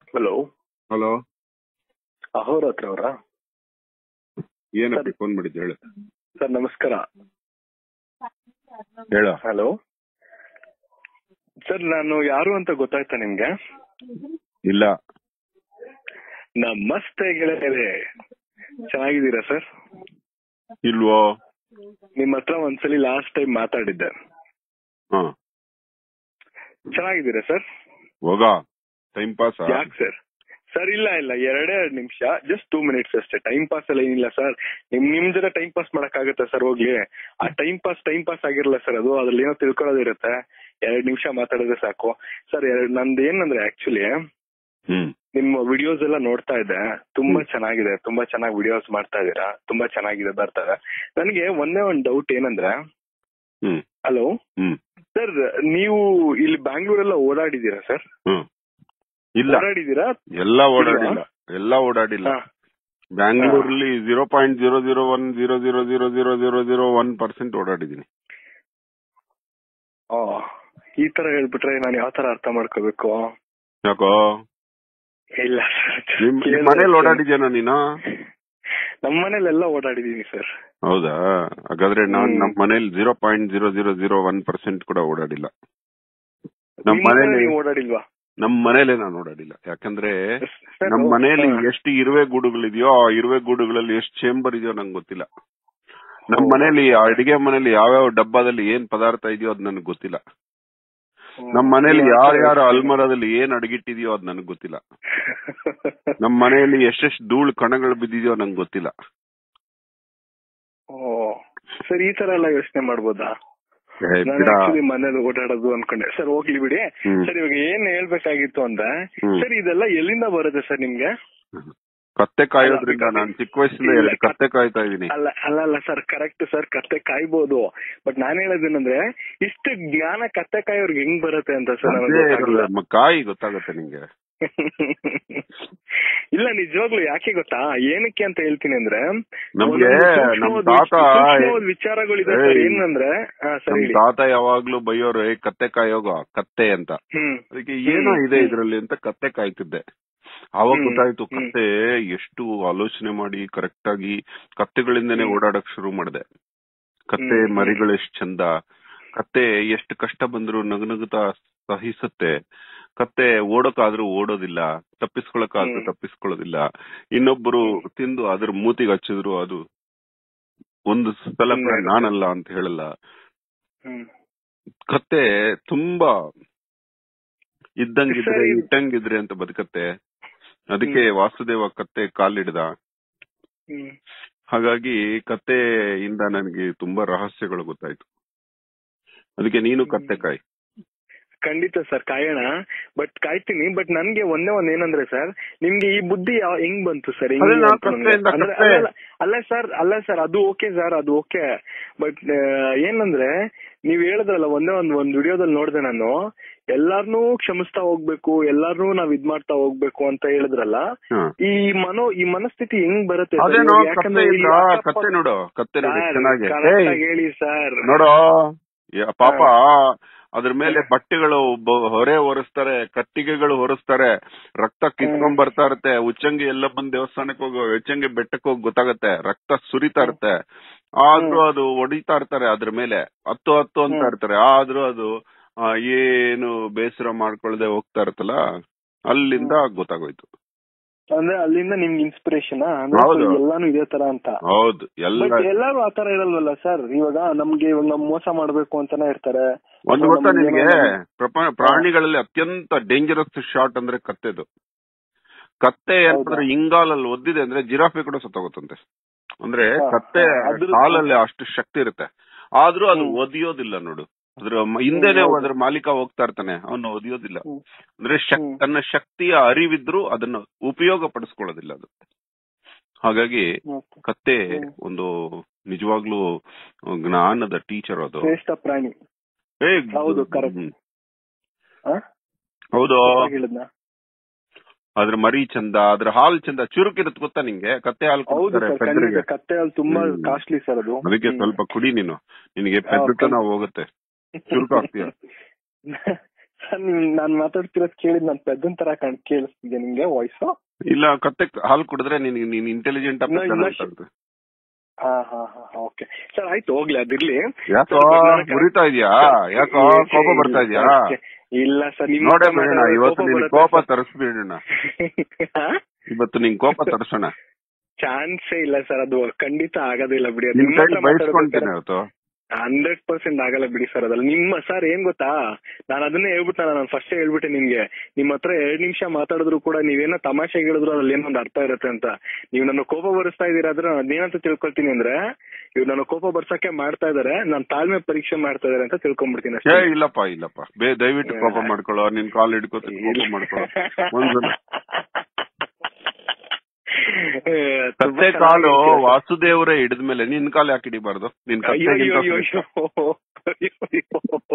Hello hello ಅಹೋರಾತ್ರ ಅವರಾ ಏನಪ್ಪ ಸರಿ. ಫೋನ್ ಮಾಡಿದ್ದು ಹೇಳು ಸರ್ ನಮಸ್ಕಾರ ಹೇಳು ಹಲೋ ಸರ್ ನಾನು ಯಾರು ಅಂತ ಗೊತ್ತಾಯ್ತಾ ನಿಮ್ಗೆ ಇಲ್ಲ ನಮಸ್ತೆ ಗೆಳೆಯರೇ ಚೆನ್ನಾಗಿದ್ದೀರಾ ಸರ್ ಇಲ್ವೋ ನಿಮ್ಮ ಹತ್ರ ಒಂದ್ಸಲಿ ಲಾಸ್ಟ್ ಟೈಮ್ ಮಾತಾಡಿದ್ದೆ ಹಾ ಚೆನ್ನಾಗಿದ್ದೀರಾ ಸರ್ ಹೋಗ ಟೈಮ್ ಪಾಸ್ ಯಾಕೆ ಸರ್ ಸರ್ ಇಲ್ಲ ಇಲ್ಲ ಎರಡೇ ಎರಡು ನಿಮಿಷ ಜಸ್ಟ್ ಟೂ ಮಿನಿಟ್ಸ್ ಅಷ್ಟೇ ಟೈಮ್ ಪಾಸ್ ಎಲ್ಲ ಏನಿಲ್ಲ ಸರ್ ನಿಮ್ ನಿಮ್ ಜೊತೆ ಟೈಮ್ ಪಾಸ್ ಮಾಡಕ್ಕಾಗತ್ತಾ ಸರ್ ಹೋಗ್ಲಿ ಆ ಟೈಮ್ ಪಾಸ್ ಟೈಮ್ ಪಾಸ್ ಆಗಿರಲ್ಲ ಸರ್ ಅದು ಅದ್ರಲ್ಲಿ ಏನೋ ತಿಳ್ಕೊಳ್ಳೋದಿರುತ್ತೆ ಎರಡ್ ನಿಮಿಷ ಮಾತಾಡಿದ್ರೆ ಸಾಕು ಸರ್ ಎರಡ್ ನಂದು ಏನಂದ್ರೆ ಆಕ್ಚುಲಿ ಹ್ಮ್ ನಿಮ್ಮ ವಿಡಿಯೋಸ್ ಎಲ್ಲ ನೋಡ್ತಾ ಇದ್ದೆ ತುಂಬಾ ಚೆನ್ನಾಗಿದೆ ತುಂಬಾ ಚೆನ್ನಾಗಿ ವಿಡಿಯೋಸ್ ಮಾಡ್ತಾ ಇದೀರಾ ತುಂಬಾ ಚೆನ್ನಾಗಿದೆ ಬರ್ತಾರೆ ನನಗೆ ಒಂದೇ ಒಂದು ಡೌಟ್ ಏನಂದ್ರೆ ಹ್ಮ್ ಹಲೋ ಹ್ಮ್ ಸರ್ ನೀವು ಇಲ್ಲಿ ಬ್ಯಾಂಗ್ಳೂರೆಲ್ಲ ಓಡಾಡಿದೀರಾ ಸರ್ ಹ್ಮ್ ಇಲ್ಲ ಓಡಾಡಿದೀರಾ ಎಲ್ಲ ಓಡಾಡಿಲ್ಲ ಎಲ್ಲ ಓಡಾಡಿಲ್ಲ ಹಾ. ಬ್ಯಾಂಗ್ಳೂರಲ್ಲಿ zero point zero zero one zero zero zero zero zero zero one percent ಓಡಾಡಿದೀನಿ ಆ, ಈ ತರ ಹೇಳ್ಬಿಟ್ರೆ ನಾನು ಯಾವ ತರ ಅರ್ಥ ಮಾಡ್ಕೋಬೇಕು ಯಾಕೋ ಇಲ್ಲ ನಿಮ್ ನಿಮ್ ಮನೇಲಿ ಓಡಾಡಿದ್ಯಾನ ನೀನು ನಮ್ಮ ಮನೇಲೆಲ್ಲ ಓಡಾಡಿದೀನಿ ಸರ್ ಹೌದಾ ಹಾಗಾದ್ರೆ ನಾನ್ ಹ್ಮ್. ನಮ್ ಮನೇಲಿ zero point zero zero zero one percent ಕೂಡ ಓಡಾಡಿಲ್ಲ ನಮ್ ನಿಮ್ಮ ಮನೇಲಿ ಮನೇಲಿ ನೀವು ಓಡಾಡಿಲ್ವಾ ನಮ್ ಮನೇಲೆ ನಾನು ಓಡಾಡಿಲ್ಲ ಯಾಕಂದ್ರೆ ಸರ್, ನಮ್ ಮನೇಲಿ ಹಾ. ಎಷ್ಟು ಇರುವೆ ಗೂಡುಗಳಿದೆಯೋ ಆ ಇರುವೆ ಗೂಡುಗಳಲ್ಲಿ ಎಷ್ಟು ಚೇಂಬರ್ ಇದೆಯೋ ನಂಗೆ ಗೊತ್ತಿಲ್ಲ ನಮ್ ಮನೇಲಿ ಆ ಅಡಿಗೆ ಮನೇಲಿ ಯಾವ್ಯಾವ ಡಬ್ಬದಲ್ಲಿ ಏನ್ ಪದಾರ್ಥ ಇದೆಯೋ ಅದ್ ನನಗೆ ಗೊತ್ತಿಲ್ಲ ನಮ್ ಮನೇಲಿ ಯಾರ್ಯಾರ ಅಲ್ಮರದಲ್ಲಿ ಏನ್ ಅಡಗಿಟ್ಟಿದೆಯೋ ಅದ್ ನನಗೆ ಗೊತ್ತಿಲ್ಲ ನಮ್ ಮನೆಯಲ್ಲಿ ಎಷ್ಟೆಷ್ಟು ಧೂಳ್ ಕಣಗಳು ಬಿದ್ದಿದೆಯೋ ನಂಗೆ ಗೊತ್ತಿಲ್ಲ ಓ ಸರ್ ಈ ತರ ಎಲ್ಲ ಯೋಚನೆ ಮಾಡ್ಬೋದಾ ಏ, ನಾನು ಬಿಡ. ಆಕ್ಚುಲಿ ಮನೇಲಿ ಓಡಾಡೋದು ಅನ್ಕೊಂಡೆ ಸರ್ ಹೋಗ್ಲಿ ಬಿಡಿ ಹ್ಮ್. ಸರ್ ಇವಾಗ ಏನ್ ಹೇಳ್ಬೇಕಾಗಿತ್ತು ಅಂದ್ರೆ ಹ್ಮ್. ಸರ್ ಇದೆಲ್ಲ ಎಲ್ಲಿಂದ ಬರುತ್ತೆ ಸರ್ ನಿಮ್ಗೆ ಕತ್ತೆ ಕಾಯೋದ್ರಿಂದ ಅಲ್ಲ, ನಾನು ಚಿಕ್ಕ ವಯಸ್ಸಿಂದ ಇಲ್ಲ, ಎರಡು ಕತ್ತೆ ಕಾಯ್ತಾ ಇದೀನಿ ಅಲ್ಲ ಅಲ್ಲ ಅಲ್ಲ ಸರ್ ಕರೆಕ್ಟ್ ಸರ್ ಕತ್ತೆ ಕಾಯ್ಬೋದು ಬಟ್ ನಾನ್ ಹೇಳೋದೇನಂದ್ರೆ ಇಷ್ಟು ಜ್ಞಾನ ಕತ್ತೆ ಕಾಯೋರ್ಗೆ ಹೆಂಗ್ ಬರುತ್ತೆ ಅಂತ ಸರ್ ನನಗೆ ಅದೇ ಗೊತ್ತಾಗ್ಲಿಲ್ಲ. ಇರಲ್ಲ, ಮ- ಕಾಯಿ ಗೊತ್ತಾಗುತ್ತೆ ನಿಂಗೆ ಇಲ್ಲ ನಿಜವಾಗ್ಲು ಯಾಕೆ ಗೊತ್ತಾ ಏನಕ್ಕೆ ಅಂತ ಹೇಳ್ತೀನಿ ಅಂದ್ರೆ ನಮ್ಗೆ ಒಂದೊಂದು ನಮ್ ಸೂಕ್ಷ್ಮವಾದ ತಾತ ಸೂಕ್ಷ್ಮವಾದ ವಿಚಾರಗಳಿದೆ ಸರ್ ಏಯ್. ಏನಂದ್ರೆ ಹಾ ಸರಿ ನಮ್ ಹೇಳಿ ತಾತ ಯಾವಾಗ್ಲೂ ಬೈಯೋರು "ಏ, ಕತ್ತೆ ಕಾಯೋಗ ಕತ್ತೆ ಅಂತ ಹ್ಮ್ ಅದಕ್ಕೆ ಏನೋ ಹ್ಮ್, ಇದೆ ಹ್ಮ್. ಇದ್ರಲ್ಲಿ ಅಂತ ಕತ್ತೆ ಕಾಯ್ತಿದ್ದೆ ಅವಾಗ ಹ್ಮ್, ಗೊತ್ತಾಯ್ತು ಹ್ಮ್. ಕತ್ತೆ ಎಷ್ಟು ಆಲೋಚನೆ ಮಾಡಿ ಕರೆಕ್ಟ್ ಆಗಿ ಕತ್ತೆಗಳಿಂದನೇ ಹ್ಮ್. ಓಡಾಡಕ್ ಶುರು ಮಾಡಿದೆ ಕತ್ತೆ ಹ್ಮ್, ಹ್ಮ್. ಮರಿಗಳು ಎಷ್ಟ್ ಚಂದ ಕತ್ತೆ ಎಷ್ಟು ಕಷ್ಟ ಬಂದ್ರು ನಗನಗುತ್ತಾ ಸಹಿಸುತ್ತೆ ಕತ್ತೆ ಓಡೋಕಾದ್ರೂ ಓಡೋದಿಲ್ಲ ತಪ್ಪಿಸ್ಕೊಳಕಾದ್ರೂ ಹ್ಮ್. ತಪ್ಪಿಸ್ಕೊಳ್ಳೋದಿಲ್ಲ ಇನ್ನೊಬ್ಬರು ತಿಂದು ಅದ್ರ ಮೂತಿಗೆ ಹಚ್ಚಿದ್ರು ಅದು ಒಂದು ಸಲ ಕೂಡ ಸುಮ್ನೆ ನಾನಲ್ಲ ಅಂತ ಹೇಳಲ್ಲ ಹ್ಮ್ ಕತ್ತೆ ತುಂಬಾ ಇದ್ದಂಗಿದ್ರೆ ಸರಿ. ಇಟ್ಟಂಗಿದ್ರೆ ಅಂತ ಬದುಕತ್ತೆ ಅದಕ್ಕೆ ವಾಸುದೇವ ಕತ್ತೆ ಕಾಲಿಡ್ದ ಹ್ಮ್ ಹಾಗಾಗಿ ಕತ್ತೆಯಿಂದ ನನಗೆ ತುಂಬಾ ರಹಸ್ಯಗಳು ಗೊತ್ತಾಯ್ತು ಅದಕ್ಕೆ ನೀನು ಕತ್ತೆ ಕಾಯಿ ಖಂಡಿತ ಸರ್ ಕಾಯೋಣ ಬಟ್ ಕಾಯ್ತೀನಿ ಬಟ್ ನನ್ಗೆ ಒಂದೇ ಒಂದ್ ಏನಂದ್ರೆ ಸರ್ ನಿಮ್ಗೆ ಈ ಬುದ್ಧಿ ಯಾವ- ಹೆಂಗ್ ಬಂತು ಸರ್ ಅದೇ ನಾವು ಕತ್ತೆಯಿಂದ ಕತ್ತೆ. ಅಲ್ಲ ಸರ್ ಅಲ್ಲ ಸರ್ ಅದು ಓಕೆ ಸರ್ ಅದು ಓಕೆ ಬಟ್ ಏನಂದ್ರೆ ನೀವ್ ಹೇಳಿದ್ರಲ್ಲ ಒಂದೇ ಒಂದ್ ಒಂದ್ ವಿಡಿಯೋದಲ್ಲಿ ನೋಡ್ದೆ ನಾನು ಎಲ್ಲಾರ್ನೂ ಕ್ಷಮಿಸ್ತಾ ಹೋಗ್ಬೇಕು ಎಲ್ಲಾರ್ನೂ ನಾವ್ ಇದ್ ಮಾಡ್ತಾ ಹೋಗ್ಬೇಕು ಅಂತ ಹೇಳಿದ್ರಲ್ಲ ಹ. ಈ ಮನೋ ಈ ಮನಸ್ಥಿತಿ ಹೆಂಗ್ ಬರುತ್ತೆ sir? ಅದೇನೋ ಯಾಕಂದ್ರೆ ಇಲ್ಲಿ ಕತ್ತೆಯಿಂದ ಅಕ್ಕಪಕ್ಕ- ಕತ್ತೆ ನೋಡು ಕತ್ತೆ ನೋಡಿ Sir, ಚೆನ್ನಾಗಿ correct ಏಯ್, ಆಗಿ ಹೇಳಿ ಸರ್ ನೋಡೋ ಯ- ಪಾಪ ಅದ್ರ ಮೇಲೆ ಬಟ್ಟೆಗಳು ಬ- ಹೊರೆ ಹೊರಿಸ್ತಾರೆ ಕಟ್ಟಿಗೆಗಳು ಹೊರಿಸ್ತಾರೆ ರಕ್ತ ಕಿತ್ಕೊಂಡ್ ಬರ್ತಾ ಇರುತ್ತೆ ಉಚ್ಚಂಗಿ ಎಲ್ಲ ಬಂದ್ ದೇವಸ್ಥಾನಕ್ಕೆ ಹೋಗೋ ಉಚ್ಚಂಗಿ ಬೆಟ್ಟಕ್ಕೆ ಹೋಗಿ ಗೊತ್ತಾಗತ್ತೆ ರಕ್ತ ಸುರಿತಾ ಇರುತ್ತೆ ಆದ್ರೂ ಅದು ಹೊಡಿತಾ ಇರ್ತಾರೆ ಅದ್ರ ಮೇಲೆ ಹತ್ತು ಹತ್ತು ಅಂತ ಹ್ಮ್. ಇರ್ತಾರೆ ಆದ್ರೂ ಅದು ಆ, ಏನು ಬೇಸರ ಮಾಡ್ಕೊಳ್ದೆ ಹೋಗ್ತಾ ಇರುತ್ತಲ್ಲ ಅಲ್ಲಿಂದ ಗೊತ್ತಾಗೋಯ್ತು ಅಂದ್ರೆ ಅಲ್ಲಿಂದ ನಿಮ್ಗೆ ಇನ್ಸ್ಪಿರೇಷನ್ ಅಂದ್ರೆ ಹೌದು. ಎಲ್ಲಾನು ಇದೇ ತರ ಅಂತ ಹೌದು ಎಲ್ಲ ಬಟ್ ಎಲ್ಲರೂ ಆತರ ಇರಲ್ವಲ್ಲ ಸರ್ ಇವಾಗ ನಮ್ಗೆ ಇವಾಗ ನಮ್ ಮೋಸ ಮಾಡ್ಬೇಕು ಅಂತಾನೆ ಇರ್ತಾರೆ ಒಂದು ಅಥವಾ ಗೊತ್ತಾ ನಮ್ಗೆ ನಿನಗೆ ಏನೋ- ಪ್ರಪ- ಪ್ರಾಣಿಗಳಲ್ಲಿ ಅತ್ಯಂತ ಡೇಂಜರಸ್ ಶಾಟ್ ಅಂದ್ರೆ ಕತ್ತೆದು ಕತ್ತೆ ಅಂತಂದ್ರೆ ಇಂಗಾಲಲ್ಲಿ ಒದ್ದಿದೆ ಅಂದ್ರೆ ಜಿರಾಫೆ ಕೂಡ ಸತ್ತೋಗುತ್ತಂತೆ ಅಂದ್ರೆ ಹಾ, ಕತ್ತೆ ಹಾ, ಅದ್ರ- ಕಾಲಲ್ಲಿ ಅಷ್ಟು ಶಕ್ತಿ ಇರುತ್ತೆ ಆದ್ರೂ ಅದು ಹ್ಮ್. ಒದಿಯೋದಿಲ್ಲ ನೋಡು ಅದ್ರ ಮ- ಹಿಂದೆನೆ ಹೌದು. ಅದ್ರ ಮಾಲೀಕ ಹೋಗ್ತಾ ಇರ್ತಾನೆ ಅವನು ಒದಿಯೋದಿಲ್ಲ ಹ್ಮ್. ಅಂದ್ರೆ ಶಕ್ ಹ್ಮ್. ತನ್ನ ಶಕ್ತಿಯ ಅರಿವಿದ್ರು ಅದನ್ನ ಉಪಯೋಗ ಪಡಿಸ್ಕೊಳ್ಳೋದಿಲ್ಲ ಅದು ಹಾಗಾಗಿ Okay. ಕತ್ತೆ ಹ್ಮ್. ಒಂದು ನಿಜವಾಗ್ಲೂ ಜ್ಞಾನದ ಟೀಚರ್ ಅದು ಶ್ರೇಷ್ಠ ಪ್ರಾಣಿ ಏ, ಹೌದು, correct. ಹ್ಮ್. ಆ? ಹೌದು ತಪ್ಪಾಗಿ ಹೇಳಿದ್ನಾ? ಅದ್ರ ಮರಿ ಚಂದ ಅದ್ರ ಹಾಲ್ ಚಂದ ಚುರುಕಿರುತ್ತೆ ಗೊತ್ತಾ ನಿಂಗೆ ಕತ್ತೆ ಹಾಲು ಹೌದು ಕೊಡ್ತಾರೆ ಸರ್ ಖಂಡಿತ ಪೆದ್ರಿಗೆ ಕತ್ತೆ ಹಾಲು ತುಂಬಾ ಹ್ಮ್. ಕಾಸ್ಟ್ಲಿ ಸರ್ ಅದು ಅದಕ್ಕೆ ಹ್ಮ್. ಸ್ವಲ್ಪ ಕುಡಿ ನೀನು ನಿನಗೆ ಪೆದ್ದತನ ಹೋಗುತ್ತೆ ಚುರುಕಾಗ್ತೀಯ ಸರ್ ನಾನ್ ಮಾತಾಡ್ತಿರೋದ್ ಕೇಳಿದ್ ನನ್ ಪೆದ್ದನ್ ತರ ಕಾಣ್ ಕೇಳಿಸ್ತಿದ್ಯಾ ನಿಮ್ಗೆ ವಾಯ್ಸ್ ಇಲ್ಲ ಕತ್ತೆ ಹಾಲು ಕುಡಿದ್ರೆ ನೀನ್ ನೀನ್ ಇಂಟೆಲಿಜೆಂಟ್ ಇಲ್ಲ, ಇಲ್ಲ, ಹಾ ಹಾ ಹಾ ಓಕೆ ಸರ್ ಆಯ್ತು ಹೋಗ್ಲಿ ಅದಿರ್ಲಿ ಯಾಕೋ ಸರ್, ನಾನು- ಮುರಿತಾ ಇದ್ಯಾ ಯಾಕೋ ಕೋಪ ಬರ್ತಾ ಇದ್ಯಾ ಇಲ್ಲ ಸರ್ ನಿಮ್ ನೋಡೇ ಬಿಡೋಣ ಇವತ್ತು ನಿನ್ ಕೋಪ ತರಿಸ್ಬಿಡೋಣ ಇವತ್ತು ನಿನ್ ಕೋಪ ತರಿಸೋಣ ಚಾನ್ಸೇ ಇಲ್ಲ ಸರ್ ಅದು ಖಂಡಿತ ಆಗೋದಿಲ್ಲ ಬಿಡಿ ಅದು ನಿನ್ ನಿಮ್ಮ ಕೈ ಹತ್ರ ಬಯಸ್ಕೊಂತೀನಿ ಮಾತಾಡ್ಬೇಕಾದ್ರೆ ಇವತ್ತು ಹಂಡ್ರೆಡ್ ಪರ್ಸೆಂಟ್ ಆಗಲ್ಲ ಬಿಡಿ ಸರ್ ಅದ್ರಲ್ಲಿ ನಿಮ್ಮ ಸರ್ ಏನ್ ಗೊತ್ತಾ ನಾನು ಅದನ್ನೇ ಹೇಳ್ಬಿಟ್ಟ ನಾನು ಫಸ್ಟ್ ಹೇಳ್ಬಿಟ್ಟೆ ನಿಮ್ಗೆ ನಿಮ್ ಹತ್ರ ಎರಡ್ ನಿಮಿಷ ಮಾತಾಡಿದ್ರು ಕೂಡ ನೀವೇನೋ ತಮಾಷೆ ಹೇಳಿದ್ರು ಅದ್ರಲ್ಲಿ ಏನೋ ಒಂದು ಅರ್ಥ ಇರುತ್ತೆ ಅಂತ ನೀವು ನನ್ನ ಕೋಪ ಬರ್ಸ್ತಾ ಇದೀರಾ ಆದ್ರೆ ನಾನು ಅದೇನಂತ ತಿಳ್ಕೊಳ್ತೀನಿ ಅಂದ್ರೆ ಇವ್ರು ನನ್ನ ಕೋಪ ಬರ್ಸಕ್ಕೆ ಮಾಡ್ತಾ ಇದಾರೆ ನಾನ್ ತಾಳ್ಮೆ ಪರೀಕ್ಷೆ ಮಾಡ್ತಾ ಇದಾರೆ ಅಂತ ತಿಳ್ಕೊಂಡ್ಬಿಡ್ತೀನಿ ಏ ಅಷ್ಟೇ ಇಲ್ಲಪ್ಪ ಇಲ್ಲಪ್ಪ ಬೇ ದಯವಿಟ್ಟು ಕೋಪ ಮಾಡ್ಕೊಳ್ಳೋ ನಿನ್ ಕಾಲ್ ಹಿಡ್ಕೋತ ಕೋಪ ಮಾಡ್ಕೊಳ್ಳೋ ಒಂದ್ಸಲ ಏ, ತುಂಬಾ ಕತ್ತೆ ಕಾಲು ಚೆನ್ನಾಗಿದೆ ಸರ್. ವಾಸುದೇವರೇ ಹಿಡಿದ್ಮೇಲೆ ನಿನ್ ಕಾಲ್ ಯಾಕೆ ಹಿಡಿಬಾರ್ದು ನಿನ್ ಅಯ್ಯೋ ಅಯ್ಯೋ ಕತ್ತೆಗಿಂತ ಅಯ್ಯೋ ಅಯ್ಯೋ. ಅಯ್ಯೋ.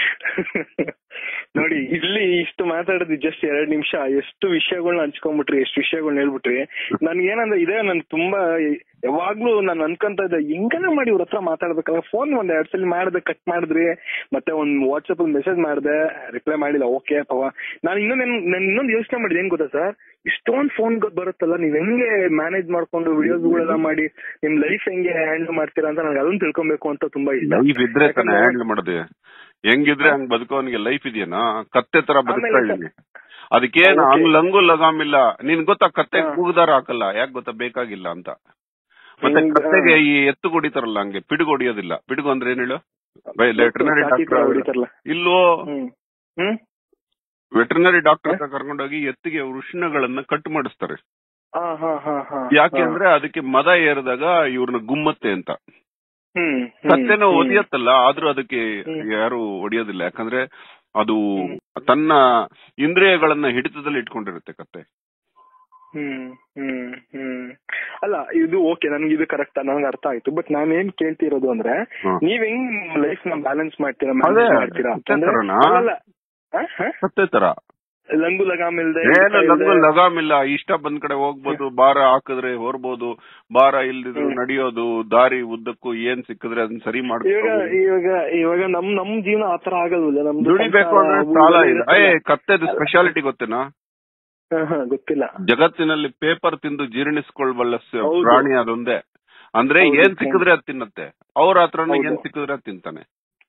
ನೋಡಿ ಇಲ್ಲಿ ಇಷ್ಟು ಮಾತಾಡಿದ್ ಜಸ್ಟ್ ಎರಡ್ ನಿಮಿಷ ಎಷ್ಟು ವಿಷಯಗಳನ್ನ ಹಂಚ್ಕೊಂಡ್ಬಿಟ್ರಿ ಎಷ್ಟು ವಿಷಯಗಳನ್ನ ಹೇಳ್ಬಿಟ್ರಿ ನನ್ಗೇನಂದ್ರೆ ಇದೇ ನನ್ ತುಂಬಾ ಯಾವಾಗ್ಲೂ ನಾನು ಅನ್ಕೊಂತ ಇದ್ದೆ ಹೆಂಗನ ಮಾಡಿ ಇವ್ರ ಹತ್ರ ಮಾತಾಡ್ಬೇಕಲ್ಲ ಫೋನ್ ಒಂದ್ ಎರಡ್ ಸಲ ಮಾಡ್ದೆ ಕಟ್ ಮಾಡಿದ್ರಿ ಮತ್ತೆ ಒಂದ್ ವಾಟ್ಸ್ಆಪ್ ಅಲ್ಲಿ ಮೆಸೇಜ್ ಮಾಡ್ದೆ ರಿಪ್ಲೈ ಮಾಡಿಲ್ಲ ಓಕೆ ಪವ ನಾನು ಇನ್ನೊಂದ್ ಏನ್- ನಾನ್ ಇನ್ನೊಂದ್ ಯೋಚನೆ ಮಾಡಿದೆ ಏನ್ ಗೊತ್ತಾ ಸರ್ ಇಷ್ಟೊಂದ್ ಫೋನ್ ಬರುತ್ತಲ್ಲ ನೀವ್ ಹೆಂಗೆ ಮ್ಯಾನೇಜ್ ಮಾಡ್ಕೊಂಡು ವಿಡಿಯೋಸ್ ಗಳೆಲ್ಲ ಮಾಡಿ ನಿಮ್ ಲೈಫ್ ಹೆಂಗೆ ಹ್ಯಾಂಡಲ್ ಮಾಡ್ತೀರಾ ಅಂತ ನನಗೆ ಅದನ್ನ ತಿಳ್ಕೊಬೇಕು ಅಂತ ತುಂಬಾ ಇಷ್ಟ ಲೈಫ್ ಇದ್ರೆ ತಾನೆ ಯಾಕಂದ್ರೆ- ಹ್ಯಾಂಡಲ್ ಮಾಡೋದು ಹೆಂಗಿದ್ರೆ ಹಂಗ್ ಬದುಕೋನಿಗೆ ಲೈಫ್ ಇದೆಯೇನಾ ಕತ್ತೆ ತರ ಬದುಕ್ತಾ ಆಮೇಲೆ ಇದೀನಿ ಅದಕ್ಕೇನು Okay. ಹಂಗ್ ಲಂಗು ಲಗಾಮಿಲ್ಲ ನಿನ್ ಗೊತ್ತಾ ಕತ್ತೆ ಹಾ. ಕೂಗ್ದಾರ ಹಾಕಲ್ಲ ಯಾಕೆ ಗೊತ್ತಾ ಬೇಕಾಗಿಲ್ಲ ಅಂತ ಮತ್ತೆ ಹಿಂಗ್- ಕತ್ತೆಗೆ ಈ ಎತ್ತು ಹೊಡಿತಾರಲ್ಲ ಹಂಗೆ ಪಿಡುಗು ಹೊಡಿಯೋದಿಲ್ಲ ಪಿಡುಗು ಅಂದ್ರೆ ಏನ್ ಹೇಳು ವೆಟರ್ನರಿ ಚಾಟಿ ತರ ಡಾಕ್ಟರ್ ಹೊಡಿತಾರಲ್ಲ. ಇಲ್ಲೋ ಹ್ಮ್ ಹ್ಮ್ ವೆಟರ್ನರಿ ಡಾಕ್ಟರ್ ಹತ್ರ ಕರ್ಕೊಂಡೋಗಿ ಎತ್ತಿಗೆ ವೃಷಣಗಳನ್ನ ಕಟ್ ಮಾಡಿಸ್ತಾರೆ ಹಾ ಹಾ ಹಾ ಹಾ ಯಾಕೆ ಅಂದ್ರೆ ಅದಕ್ಕೆ ಮದ ಏರಿದಾಗ ಇವ್ರನ್ನ ಗುಮ್ಮತ್ತೆ ಅಂತ ಹ್ಮ್ ಹ್ಮ್, ಕತ್ತೆನ ಹ್ಮ್. ಒದಿಯತ್ತಲ್ಲ ಆದ್ರೂ ಅದಕ್ಕೆ ಹ್ಮ್. ಯಾರು ಹೊಡಿಯೋದಿಲ್ಲ ಯಾಕಂದ್ರೆ ಅದು ಹ್ಮ್. ತನ್ನ ಇಂದ್ರಿಯಗಳನ್ನ ಹಿಡಿತದಲ್ಲಿ ಇಟ್ಕೊಂಡಿರುತ್ತೆ ಕತ್ತೆ ಹ್ಮ್ ಹ್ಮ್ ಹ್ಮ್ ಅಲ್ಲ ಇದು ಓಕೆ ನನ್ಗೆ ಇದು ಕರೆಕ್ಟ್ ನನಗೆ ಅರ್ಥ ಆಯ್ತು ಬಟ್ ನಾನ್ ಏನ್ ಕೇಳ್ತಿರೋದು ಅಂದ್ರೆ ಹ್ಮ್. ನೀವ್ ಹೆಂಗ್ ಲೈಫ್ ನ ಬ್ಯಾಲೆನ್ಸ್ ಮಾಡ್ತೀರಾ ಅದೇ, ಮ್ಯಾನೇಜ್ ಮಾಡ್ತೀರಾ ಕತ್ತೆ ಅಂದ್ರೆ ಥರನಾ? ಅಲ್ಲಲ್ಲ. ಹ? ಹ? ಕತ್ತೆ ತರ ಲಂಗು ಲಗಾಮ್ ಇಲ್ದೆ ಏನು ಲಗು ಲಗಾಮಿಲ್ಲ ಇಷ್ಟ ಬಂದ್ ಕಡೆ ಹೋಗ್ಬೋದು ಭಾರ ಹಾಕಿದ್ರೆ ಹೊರ್ಬೋದು ಭಾರ ಇಲ್ದಿದ್ರು ಹ್ಮ್. ನಡೆಯೋದು ದಾರಿ ಉದ್ದಕ್ಕೂ ಏನ್ ಸಿಕ್ಕಿದ್ರೆ ಅದನ್ನ ಸರಿ ಇವಾಗ ಮಾಡ್ಕೊಂಡು ಇವಾಗ ಇವಾಗ ನಮ್ ನಮ್ ಜೀವನ ಆತರ ಆಗಲ್ವಲ್ಲ ನಮ್ದು ದುಡಿಬೇಕು ಅಂದ್ರೆ ಸಂಸಾರ, ಸಾಲ ಅವು ಇದೆ ಇವು ಏ ಇರುತ್ತಲ್ಲ. ಕತ್ತೆದು ಸ್ಪೆಷಾಲಿಟಿ ಗೊತ್ತೇನಾ ಹ, ಹ, ಗೊತ್ತಿಲ್ಲ ಜಗತ್ತಿನಲ್ಲಿ ಪೇಪರ್ ತಿಂದು ಜೀರ್ಣಿಸ್ಕೊಳ್ಬಲ್ಲ ಸ- ಹೌದು. ಪ್ರಾಣಿ ಅದೊಂದೇ ಅಂದ್ರೆ ಹೌದು. ಏನ್ ಸಿಕ್ಕಿದ್ರೆ ಅದ್ ತಿನ್ನತ್ತೆ ಅವ್ರ ಹತ್ರನ ಹೌದು. ಏನ್ ಸಿಕ್ಕಿದ್ರೆ ಅದ್ ತಿಂತಾನೆ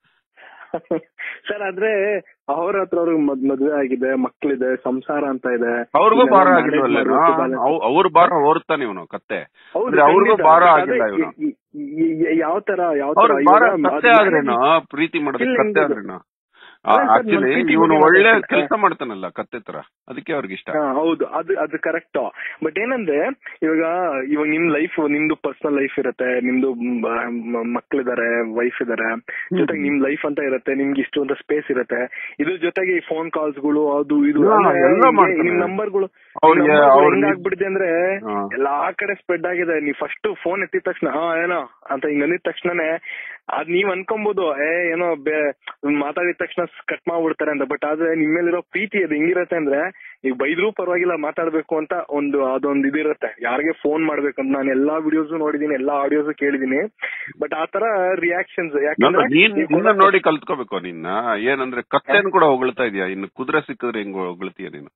ಸರ್ ಆದ್ರೆ ಅವ್ರ ಹತ್ರ ಅವ್ರಿಗೆ ಮದ್ ಮದ್ವೆ ಆಗಿದೆ ಮಕ್ಳಿದೆ ಸಂಸಾರ ಅಂತ ಇದೆ ಅವ್ರಿಗೂ ಇದೆಲ್ಲ ಭಾರ manage ಆಗಿಲ್ವಲ್ಲ ಮಾಡ್ಬೇಕು, balance. ಅವ್ರ ಭಾರ ಹೊರ್ತಾನೆ ಇವನು ಕತ್ತೆ ಹೌದು, ಅಂದ್ರೆ ಅವ್ರಿಗೂ ಖಂಡಿತ. ಭಾರ ಅದೇ ಆಗಿಲ್ಲ ಇವನು ಈ- ಈ- ಈ- ಯಾವ ತರ ಯಾವ ಅವ್ರ ತರ ಭಾರ ಇವಾಗ ಕತ್ತೆ ಅದು ಆದ್ರೇನು ಪ್ರೀತಿ ಮಾಡೋದು ಇಲ್ಲ, ಕತ್ತೆ ಹಿಂಗೆ ಆದ್ರೇನು ಅಲ್ಲ ಸರ್, ಆಕ್ಚುಲಿ ನಾನ್ ಪ್ರೀತಿ ಇವನು ಬಗ್ಗೆ ಒಳ್ಳೆ ಮಾತಾಡ್ತೀನಿ. ಕೆಲಸ ಮಾಡ್ತಾನಲ್ಲ ಕತ್ತೆ ತರ ಅದಕ್ಕೆ ಅವ್ರಿಗೆ ಇಷ್ಟ ಹಾ, ಹೌದು ಅದು ಅದು ಕರೆಕ್ಟ್ ಬಟ್ ಏನಂದ್ರೆ ಇವಾಗ ಇವಾಗ ನಿಮ್ ಲೈಫ್ ನಿಮ್ದು ಪರ್ಸನಲ್ ಲೈಫ್ ಇರುತ್ತೆ ನಿಮ್ದು ಮ- ಮ- ಮಕ್ಳಿದಾರೆ ವೈಫ್ ಇದಾರೆ ಜೊತೆಗೆ ನಿಮ್ ಲೈಫ್ ಅಂತ ಇರುತ್ತೆ ನಿಮ್ಗೆ ಇಷ್ಟು ಅಂತ ಸ್ಪೇಸ್ ಇರುತ್ತೆ ಇದ್ರ ಜೊತೆಗೆ ಈ ಫೋನ್ ಕಾಲ್ಸ್ ಗಳು ಅದು ಇದು ಹಾ, ಅಂದ್ರೆ ಎಲ್ಲ ಹಿಂಗೆ ಮಾಡ್ತಾನೆ. ನಿಮ್ ನಂಬರ್ಗಳು ಅವ್ರಿಗೆ ಅವ್ರ ಆಗ್ಬಿಟ್ಟಿದೆ ಅಂದ್ರೆ ಹಾ. ಎಲ್ಲಾ ಕಡೆ ಸ್ಪ್ರೆಡ್ ಆಗಿದೆ ನೀವ್ ಫಸ್ಟ್ ಫೋನ್ ಎತ್ತಿದ ತಕ್ಷಣ ಹಾ ಏನೋ ಅಂತ ಹಿಂಗ್ ಅಂದಿದ ತಕ್ಷಣನೇ ಅದ್ ನೀವ್ ಅನ್ಕೊಬಹುದು ಏ ಏನೋ ಬೇ ಮಾತಾಡಿದ ತಕ್ಷಣ ಕಟ್ ಮಾಡ್ಬಿಡ್ತಾರೆ ಅಂತ ಬಟ್ ಆದ್ರೆ ನಿಮ್ ಮೇಲಿರೋ ಪ್ರೀತಿ ಅದು ಹೆಂಗಿರತ್ತೆ ಅಂದ್ರೆ ನೀವು ಬೈದ್ರೂ ಪರವಾಗಿಲ್ಲ ಮಾತಾಡ್ಬೇಕು ಅಂತ ಒಂದು ಅದೊಂದು ಇದಿರುತ್ತೆ ಯಾರಿಗೆ ಫೋನ್ ಮಾಡ್ಬೇಕಂತ ನಾನು ಎಲ್ಲಾ ವಿಡಿಯೋಸ್ ನೋಡಿದೀನಿ ಎಲ್ಲಾ ಆಡಿಯೋಸ್ ಕೇಳಿದೀನಿ ಬಟ್ ಆ ತರ ರಿಯಾಕ್ಷನ್ಸ್ ನನ್ನ- ಯಾಕಂದ್ರೆ ನೀನ್ ನೀವ್ ನಿನ್ನ ಕೊಡೋ- ನೋಡಿ ಕಲ್ತ್ಕೋಬೇಕು ನಿನ್ನ ಏನಂದ್ರೆ ಕತ್ತೆನ್ ಕೂಡ ಹೊಗಳ್ತಾ ಇದೀಯ ಇನ್ನು ಕುದುರೆ ಸಿಕ್ಕಿದ್ರೆ ಹೆಂಗ್ ಹೊಗಳ್ತೀಯ ನೀನು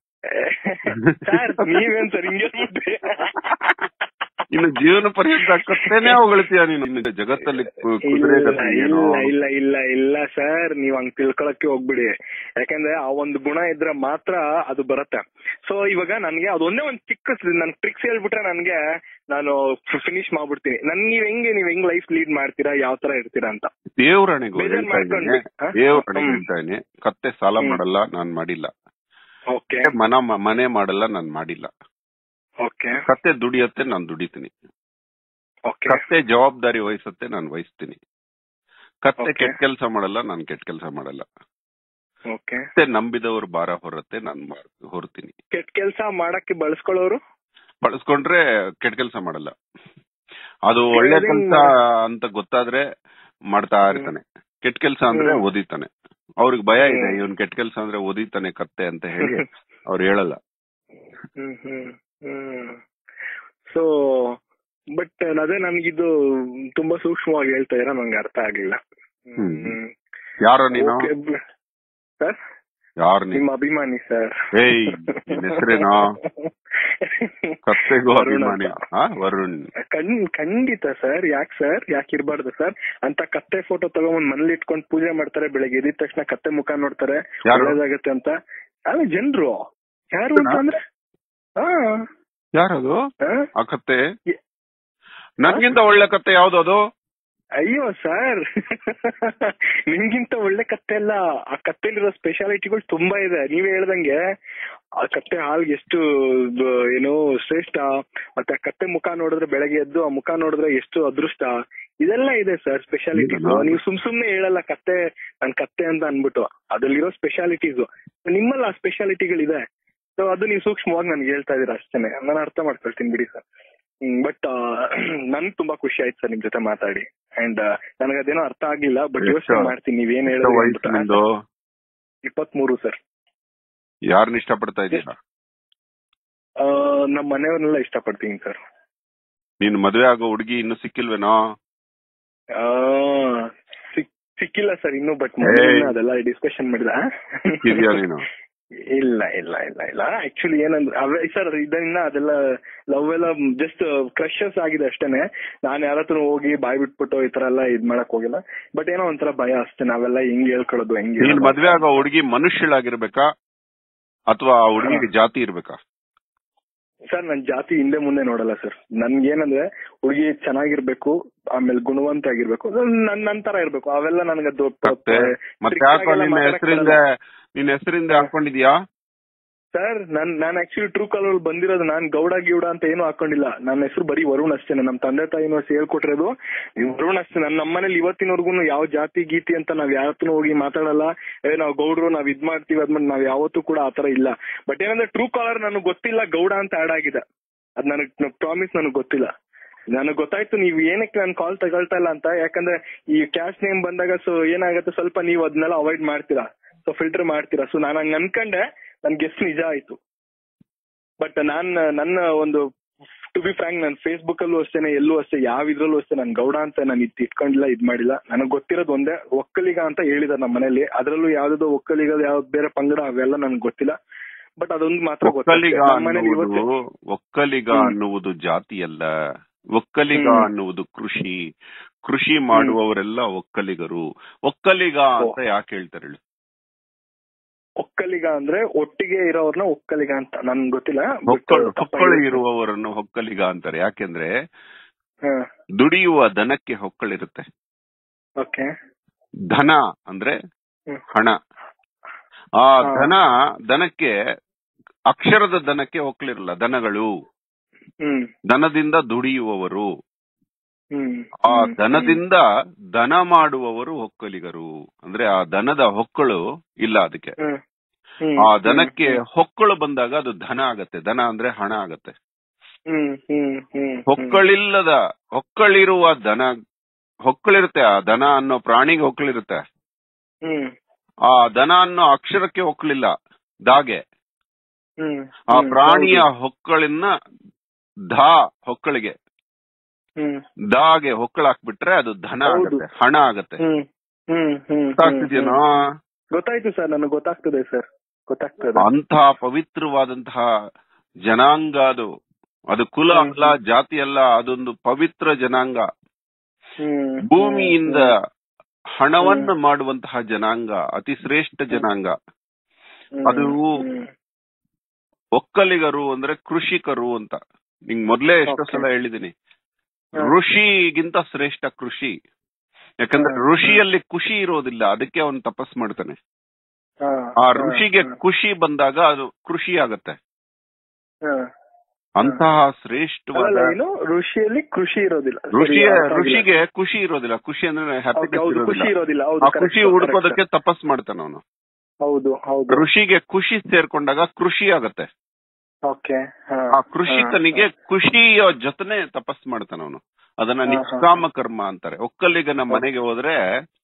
ಸರ್ ನೀವೇನ್ ಸರ್ ಹಿಂಗೆ ಅಂದ್ಬಿಟ್ರಿ? ಇನ್ನು ಜೀವನ ಪರ್ಯಂತ ಕತ್ತೆನೇ ಹೊಗಳ್ತೀಯ ನೀನು ಇನ್ನು ಜಗತ್ತಲ್ಲಿ ಕು- ಕುದುರೆ ಇಲ್ಲ ಗತಿ ಏನು ಇಲ್ಲ ಇಲ್ಲ ಇಲ್ಲ ಇಲ್ಲ ಸರ್ ನೀವ್ ಹಂಗ್ ತಿಳ್ಕೊಳಕ್ಕೆ ಹೋಗ್ಬಿಡಿ ಯಾಕಂದ್ರೆ ಆ ಒಂದು ಗುಣ ಇದ್ರೆ ಮಾತ್ರ ಅದು ಬರುತ್ತೆ ಸೊ ಇವಾಗ ನನ್ಗೆ ಅದೊಂದೇ ಒಂದ್ ಚಿಕ್ಕ ನನ್ ಟ್ರಿಕ್ಸ್ ಹೇಳ್ಬಿಟ್ರೆ ನನ್ಗೆ ನಾನು ಫಿನಿಶ್ ಮಾಡ್ಬಿಡ್ತೀನಿ ನನ್ ನೀವ್ ಹೆಂಗೆ ನೀವ್ ಹೆಂಗ್ ಲೈಫ್ ಲೀಡ್ ಮಾಡ್ತೀರಾ ಯಾವ ತರ ಇರ್ತೀರಾ ಅಂತ ದೇವ್ರಣಿಗೂ ಬೇಜಾರ್ ಹೇಳ್ತಾ ಇದ್ದೀನಿ ಮಾಡ್ಕೊಂಡ್ವಿ. ಹ? ದೇವ್ರಣಿಗೂ ಹ್ಮ್. ಹೇಳ್ತಾ ಇದೀನಿ ಕತ್ತೆ ಸಾಲ ಹ್ಮ್. ಮಾಡಲ್ಲ ನಾನ್ ಮಾಡಿಲ್ಲ ಓಕೆ ಮನ ಮನೆ ಮಾಡಲ್ಲ ನಾನ್ ಮಾಡಿಲ್ಲ ಓಕೆ ಕತ್ತೆ ದುಡಿಯತ್ತೆ ನಾನ್ ದುಡಿತೀನಿ ಓಕೆ ಕತ್ತೆ ಜವಾಬ್ದಾರಿ ವಹಿಸುತ್ತೆ ನಾನ್ ವಹಿಸ್ತೀನಿ ಕತ್ತೆ Okay. ಕೆಟ್ಟ ಕೆಲಸ ಮಾಡಲ್ಲ ನಾನ್ ಕೆಟ್ಟ ಕೆಲಸ ಮಾಡಲ್ಲ ಓಕೆ ಕತ್ತೆ ನಂಬಿದವ್ರು ಭಾರ ಹೊರತ್ತೆ ನಾನ್ ಮಾಡ್- ಹೊರ್ತೀನಿ ಕೆಟ್ಟ ಕೆಲ್ಸ ಮಾಡಕ್ಕೆ ಬಳಸ್ಕೊಳ್ಳೋರು ಬಳಸ್ಕೊಂಡ್ರೆ ಕೆಟ್ಟ ಕೆಲಸ ಮಾಡಲ್ಲ ಅದು ಒಳ್ಳೆ ಅದೇ ಕೆಲಸ ಅಂತ ಗೊತ್ತಾದ್ರೆ ಮಾಡ್ತಾ ಇರ್ತಾನೆ ಕೆಟ್ಟ ಕೆಲಸ ಅಂದ್ರೆ ಹ್ಮ್. ಓದಿತಾನೆ ಅವ್ರಿಗೆ ಭಯ ಇದೆ ಹ್ಮ್. ಇವನ್ ಕೆಟ್ಟ ಕೆಲಸ ಅಂದ್ರೆ ಓದಿತಾನೆ ಕತ್ತೆ ಅಂತ ಹೇಳಿ ಅವ್ರು ಹೇಳಲ್ಲ ಹ್ಮ್ ಹ್ಮ್ ಹ್ಮ್ ಸೊ ಬಟ್ ಅದೇ ನನ್ಗಿದು ತುಂಬಾ ಸೂಕ್ಷ್ಮವಾಗಿ ಹೇಳ್ತಾ ಇರ ನಂಗೆ ಅರ್ಥ ಆಗ್ಲಿಲ್ಲ ಹ್ಮ್. ಯಾರೋ ನೀನು ಸರ್ ಯಾರ್ ನೀನ್ ನಿಮ್ಮ ಅಭಿಮಾನಿ ಸರ್ ಏಯ್, ನಿನ್ ಹೆಸ್ರೇನೋ? ಕತ್ತೆಗೂ ವರುಣ್ ಅಭಿಮಾನಿ ಅಂತ. ಆ, ವರುಣ್ ಖಂಡ್ ಖಂಡಿತ ಸರ್ ಯಾಕೆ ಸರ್ ಯಾಕೆ ಇರ್ಬಾರ್ದು ಸರ್ ಅಂತ ಕತ್ತೆ ಫೋಟೋ ತಗೊಂಡ್ ಮನೇಲಿ ಇಟ್ಕೊಂಡು ಪೂಜೆ ಮಾಡ್ತಾರೆ ಬೆಳಗ್ಗೆ ಎದ್ದ ತಕ್ಷಣ ಕತ್ತೆ ಮುಖ ನೋಡ್ತಾರೆ ಯಾರು? ಒಳ್ಳೇದಾಗತ್ತೆ ಅಂತ ಅಲ್ಲ ಜನರು ಯಾರು ಅಂತ ಅಂದ್ರೆ ಹಾ ಯಾರದು ಹಾ? ಆ ಕತ್ತೆ ಎ- ನನ್ಗಿಂತ ಒಳ್ಳೆ ಕತ್ತೆ ಯಾವ್ದು ಅದು ಅಯ್ಯೋ ಸರ್ ನಿಮ್ಗಿಂತ ಒಳ್ಳೆ ಕತ್ತೆ ಅಲ್ಲ ಆ ಕತ್ತೆಲಿರೋ ಸ್ಪೆಷಾಲಿಟಿಗಳು ತುಂಬಾ ಇದೆ ನೀವೇ ಹೇಳ್ದಂಗೆ ಆ ಕತ್ತೆ ಹಾಲ್ಗೆ ಎಷ್ಟು ಬ- ಏನು ಶ್ರೇಷ್ಠ ಮತ್ತೆ ಆ ಕತ್ತೆ ಮುಖ ನೋಡಿದ್ರೆ ಬೆಳಗ್ಗೆ ಎದ್ದು ಆ ಮುಖ ನೋಡಿದ್ರೆ ಎಷ್ಟು ಅದೃಷ್ಟ ಇದೆಲ್ಲ ಇದೆ ಸರ್ ಸ್ಪೆಷಾಲಿಟೀಸ್ ಹೌದಾ? ನೀವು ಸುಮ್ ಸುಮ್ನೆ ಹೇಳಲ್ಲ ಕತ್ತೆ ನನ್ ಕತ್ತೆ ಅಂತ ಅನ್ಬಿಟ್ಟು ಅದ್ರಲ್ಲಿರೋ ಸ್ಪೆಷಾಲಿಟೀಸ್ ನಿಮ್ಮಲ್ಲಿ ಆ ಸ್ಪೆಷಾಲಿಟಿಗಳಿದೆ ಸೊ ಅದು ನೀವು ಸೂಕ್ಷ್ಮವಾಗಿ ನನ್ಗೆ ಹೇಳ್ತಾ ಇದೀರ ಅಷ್ಟೇನೆ ನಾನು ಅರ್ಥ ಮಾಡ್ಕೊಳ್ತೀನಿ ಬಿಡಿ ಸರ್ ಬಟ್ ನನ್ ತುಂಬಾ ಖುಷಿ ಆಯ್ತು ಸರ್ ನಿಮ್ ಜೊತೆ ಮಾತಾಡಿ ಅಂಡ್ ನನಗೆ ಅದೇನೋ ಅರ್ಥ ಆಗ್ಲಿಲ್ಲ ಬಟ್ ಎಷ್ಟು? ಯೋಚನೆ ಮಾಡ್ತೀನಿ ನೀವೇನ್ ಎಷ್ಟು ವಯಸ್ಸು ಹೇಳಿದ್ರೆ ನಿಂದು ಇಪ್ಪತ್ ಮೂರು ಸರ್ ಯಾರನ್ನ ಇಷ್ಟಪಡ್ತಾ ಇದೀಯ ನಮ್ಮ ಮನೆಯವ್ರನ್ನೆಲ್ಲ ಇಷ್ಟಪಡ್ತೀನಿ ಸರ್ ನೀನ್ ಮದ್ವೆ ಆಗೋ ಹುಡುಗಿ ಇನ್ನು ಸಿಕ್ಕಿಲ್ವೇನೋ ಸಿಕ್ಕಿಲ್ಲ ಸರ್ ಇನ್ನು ಬಟ್ ಏಯ್. ಅದೆಲ್ಲ ಡಿಸ್ಕಷನ್ ಮಾಡಿದ ಇದೆಯಾ ನೀನು ಇಲ್ಲ ಇಲ್ಲ ಇಲ್ಲ ಇಲ್ಲ ಆಕ್ಚುಲಿ ಏನಂದ್ರೆ ಅವೇ ಸರ್ ಇದನ್ನ ಅದೆಲ್ಲ ಲವ್ ಎಲ್ಲ ಜಸ್ಟ್ ಕ್ರಶಸ್ ಆಗಿದೆ ಅಷ್ಟೇನೆ ನಾನು ಯಾರ ಹತ್ರ ಹೋಗಿ ಬಾಯ್ ಬಿಟ್ಬಿಟ್ಟು ಈ ತರ ಎಲ್ಲ ಇದ್ ಮಾಡಕ್ ಹೋಗಿಲ್ಲ ಬಟ್ ಏನೋ ಒಂಥರ ಭಯ ಅಷ್ಟೇ ನಾವೆಲ್ಲ ಹೆಂಗ್ ಹೇಳ್ಕೊಳ್ಳೋದು ಹೆಂಗ್ ನೀನ್ ಹೇಳೋದು? ಮದ್ವೆ ಆಗೋ ಹುಡುಗಿ ಮನುಷ್ಯಳಾಗಿರ್ಬೇಕಾ ಅಥವಾ ಆ ಹುಡುಗಿಗೆ ಜಾತಿ ಇರ್ಬೇಕಾ ಸರ್ ನನ್ ಜಾತಿ ಹಿಂದೆ ಮುಂದೆ ನೋಡಲ್ಲ ಸರ್ ನನ್ಗೇನಂದ್ರೆ ಹುಡುಗಿ ಚೆನ್ನಾಗಿರ್ಬೇಕು ಆಮೇಲೆ ಗುಣವಂತ ಆಗಿರ್ಬೇಕು ನನ್ ನನ್ ತರ ಇರ್ಬೇಕು ಅವೆಲ್ಲ ನನಗೆ ಕತ್ತೆ ಮತ್ತೆ ಯಾಕೋ ನಿನ್ನ ಹೆಸರಿಂದ ನಿನ್ನ ಹೆಸರಿಂದ ಹಾಕೊಂಡಿದ್ಯಾ ಸರ್ ನಾನ್ ನಾನ್ ಆಕ್ಚುಲಿ ಟ್ರೂ ಕಾಲರ್ ಬಂದಿರೋದು ನಾನ್ ಗೌಡ ಗಿೌಡ ಅಂತ ಏನು ಹಾಕೊಂಡಿಲ್ಲ ನನ್ನ ಹೆಸರು ಬರೀ ವರುಣ್ ಅಷ್ಟೇನೆ ನಮ್ ತಂದೆ ತಾಯಿನೂ ಹೇಳ್ಕೊಟ್ಟಿರೋದು ಈ ವರುಣ್ ಅಷ್ಟೇ ನನ್ನ ನಮ್ಮನೇಲಿ ಇವತ್ತಿನವರೆಗೂ ಯಾವ ಜಾತಿ ಗೀತಿ ಅಂತ ನಾವ್ ಯಾವತ್ತೂ ಹೋಗಿ ಮಾತಾಡಲ್ಲ ಏ ನಾವ್ ಗೌಡ್ರು ನಾವ್ ಇದ್ ಮಾಡ್ತೀವಿ ಅದ್ಮೇಲೆ ನಾವ್ ಯಾವತ್ತೂ ಕೂಡ ಆತರ ಇಲ್ಲ ಬಟ್ ಏನಂದ್ರೆ ಟ್ರೂ ಕಾಲರ್ ನನಗೆ ಗೊತ್ತಿಲ್ಲ ಗೌಡ ಅಂತ ಆಡ್ ಆಗಿದೆ ಅದ್ ನನಗ್ ಪ್ರಾಮಿಸ್ ನನಗ್ ಗೊತ್ತಿಲ್ಲ ನನಗ್ ಗೊತ್ತಾಯ್ತು ನೀವು ಏನಕ್ಕೆ ನಾನು ಕಾಲ್ ತಗೊಳ್ತಾ ಇಲ್ಲ ಅಂತ ಯಾಕಂದ್ರೆ ಈ ಕ್ಯಾಶ್ ನೇಮ್ ಬಂದಾಗ ಸೊ ಏನಾಗುತ್ತೆ ಸ್ವಲ್ಪ ನೀವು ಅದನ್ನೆಲ್ಲ ಅವಾಯ್ಡ್ ಮಾಡ್ತೀರಾ ಸೊ ಫಿಲ್ಟರ್ ಮಾಡ್ತೀರಾ ಸೊ ನಾನು ಹಂಗ್ ಅನ್ಕೊಂಡೆ ನನ್ ಗೆಸ್ ನಿಜ ಆಯ್ತು ಬಟ್ ನಾನ್ ನನ್ನ ಒಂದು ಟು ಬಿ ಫ್ರಾಂಕ್ ನಾನು ಫೇಸ್ಬುಕ್ ಅಲ್ಲೂ ಅಷ್ಟೇನೆ ಎಲ್ಲೂ ಅಷ್ಟೇ ಯಾವ ಇದ್ರಲ್ಲೂ ಅಷ್ಟೇ ನಾನು ಗೌಡ ಅಂತ ನಾನು ಇದ್ ಇಟ್ಕೊಂಡಿಲ್ಲ ಇದ್ ಮಾಡಿಲ್ಲ ನನಗ್ ಗೊತ್ತಿರೋದು ಒಂದೇ ಒಕ್ಕಲಿಗ ಅಂತ ಹೇಳಿದಾರೆ ನಮ್ಮ ಮನೇಲಿ ಅದ್ರಲ್ಲೂ ಯಾವ್ದೋ ಒಕ್ಕಲಿಗ ಯಾವ್ದು ಬೇರೆ ಪಂಗಡ ಅವೆಲ್ಲ ನನ್ಗೆ ಗೊತ್ತಿಲ್ಲ ಬಟ್ ಅದೊಂದು ಮಾತ್ರ ಒಕ್ಕಲಿಗ ಗೊತ್ತಿಲ್ಲ ನಮ್ಮ ಮನೇಲಿ ಅನ್ನುವುದು ಇವತ್ತು ಒಕ್ಕಲಿಗ ಹ್ಮ್. ಅನ್ನುವುದು ಜಾತಿ ಅಲ್ಲ ಒಕ್ಕಲಿಗ ಹ್ಮ್. ಅನ್ನುವುದು ಕೃಷಿ ಕೃಷಿ ಮಾಡುವವರೆಲ್ಲ ಒಕ್ಕಲಿಗರು ಒಕ್ಕಲಿಗ ಅಂತ ಯಾಕೆ ಹೇಳ್ತಾರೆ ಹೇಳು ಒಕ್ಕಲಿಗ ಅಂದ್ರೆ ಒಟ್ಟಿಗೆ ಇರೋರ್ನ ಒಕ್ಕಲಿಗ ಅಂತ ನನ್ಗೆ ಗೊತ್ತಿಲ್ಲ ಹೊಕ್ಕಳು ಹೊಕ್ಕಳು ಇರುವವರನ್ನು ಒಕ್ಕಲಿಗ ಅಂತಾರೆ ಯಾಕೆಂದ್ರೆ ದುಡಿಯುವ ದನಕ್ಕೆ ಹೊಕ್ಕಳಿರುತ್ತೆ ಓಕೆ ಧನ ಅಂದ್ರೆ ಹ್ಮ್. ಹಣ ಆ ಹಾ. ಧನ ದನಕ್ಕೆ ಅಕ್ಷರದ ದನಕ್ಕೆ ಹೊಕ್ಕಳಿರಲ್ಲ ದನಗಳು ಹ್ಮ್ ದನದಿಂದ ದುಡಿಯುವವರು ಹ್ಮ್ ಆ ದನದಿಂದ ದನ ಮಾಡುವವರು ಒಕ್ಕಲಿಗರು ಅಂದ್ರೆ ಆ ದನದ ಹೊಕ್ಕಳು ಇಲ್ಲ ಅದಕ್ಕೆ ಹ್ಮ್ ಹ್ಮ್ ಆ ದನಕ್ಕೆ ಹೊಕ್ಕಳು ಬಂದಾಗ ಅದು ಧನ ಆಗತ್ತೆ ದನ ಅಂದ್ರೆ ಹಣ ಆಗತ್ತೆ ಹ್ಮ್ ಹ್ಮ್ ಹ್ಮ್ ಹೊಕ್ಕಳಿಲ್ಲದ ಹೊಕ್ಕಳಿರುವ ದನ ಹೊಕ್ಕಳಿರುತ್ತೆ ಆ ದನ ಅನ್ನೋ ಪ್ರಾಣಿಗೆ ಹೊಕ್ಕಳಿರುತ್ತೆ ಹ್ಮ್ ಆ ದನ ಅನ್ನೋ ಅಕ್ಷರಕ್ಕೆ ಹೊಕ್ಕಳಿಲ್ಲ ದಾಗೆ ಹ್ಮ್ ಆ ಹ್ಮ್, ಪ್ರಾಣಿಯ ಹೌದು. ಹೊಕ್ಕಳಿನ ಧಾ ಹೊಕ್ಕಳಿಗೆ ಹ್ಮ್ ದಾಗೆ ಹೊಕ್ಕಳ ಹಾಕ್ಬಿಟ್ರೆ ಅದು ಧನ ಹೌದು. ಆಗತ್ತೆ ಹಣ ಆಗತ್ತೆ ಹ್ಮ್ ಹ್ಮ್ ಹ್ಮ್ ಗೊತ್ತಾಗ್ತಿದ್ಯೇನೋ ಗೊತ್ತಾಯ್ತು ಸರ್ ನನಗೆ ಗೊತ್ತಾಗ್ತದೆ ಸರ್ ಗೊತ್ತಾಗ್ತದೆ ಅಂತಹ ಪವಿತ್ರವಾದಂತಹ ಜನಾಂಗ ಅದು ಅದು ಕುಲ ಹ್ಮ್. ಅಲ್ಲ ಜಾತಿ ಅಲ್ಲ ಅದೊಂದು ಪವಿತ್ರ ಜನಾಂಗ ಹ್ಮ್ ಭೂಮಿಯಿಂದ ಹಣವನ್ನು ಮಾಡುವಂತಹ ಜನಾಂಗ ಅತಿ ಶ್ರೇಷ್ಠ ಜನಾಂಗ ಹ್ಮ್, ಅದು ಹ್ಮ್, ಒಕ್ಕಲಿಗರು ಅಂದ್ರೆ ಕೃಷಿಕರು ಅಂತ ನಿಂಗ್ ಮೊದ್ಲೇ ಎಷ್ಟೋ Okay. ಸಲ ಹೇಳಿದೀನಿ ಹ್ಮ್. ಋಷಿಗಿಂತ ಶ್ರೇಷ್ಠ ಕೃಷಿ ಯಾಕಂದ್ರೆ ಹ್ಮ್. ಋಷಿಯಲ್ಲಿ ಖುಷಿ ಇರೋದಿಲ್ಲ ಅದಕ್ಕೆ ಅವನು ತಪಸ್ ಮಾಡ್ತಾನೆ ಹಾ, ಆ ಹಾ, ಋಷಿಗೆ ಹಾ, ಖುಷಿ ಬಂದಾಗ ಅದು ಕೃಷಿ ಆಗತ್ತೆ ಹಾ. ಅಂತಹ ಅಲ್ಲಲ್ಲ, ಶ್ರೇಷ್ಠವಾದ ಏನು ಋಷಿಯಲ್ಲಿ ಕೃಷಿ ಇರೋದಿಲ್ಲ ಋಷಿಯ ಸರಿ, ಅರ್ಥ ಆಗಿಲ್ಲ. ಋಷಿಗೆ ಖುಷಿ ಇರೋದಿಲ್ಲ ಖುಷಿ ಅಂದ್ರೆ ಹೌದು, ಹ್ಯಾಪಿನೆಸ್ ಹೌದು ಖುಷಿ ಇರೋದಿಲ್ಲ ಇರೋದಿಲ್ಲ ಹೌದು ಆ correct, ಖುಷಿ correct. ಹುಡ್ಕೋದಕ್ಕೆ ತಪಸ್ ಮಾಡ್ತಾನೆ ಅವನು ಹೌದು ಹೌದು ಋಷಿಗೆ ಖುಷಿ ಸೇರ್ಕೊಂಡಾಗ ಕೃಷಿ ಆಗತ್ತೆ ಓಕೆ ಆ ಕೃಷಿಕನಿಗೆ ಖುಷಿಯ ಜೊತೆನೆ ತಪಸ್ ಮಾಡ್ತಾನೆ ಅವನು ಅದನ್ನ ಹಾ, ಹಾ. ನಿಷ್ಕಾಮ ಕರ್ಮ ಅಂತಾರೆ ಒಕ್ಕಲಿಗನ ಮನೆಗೆ ಹೋದ್ರೆ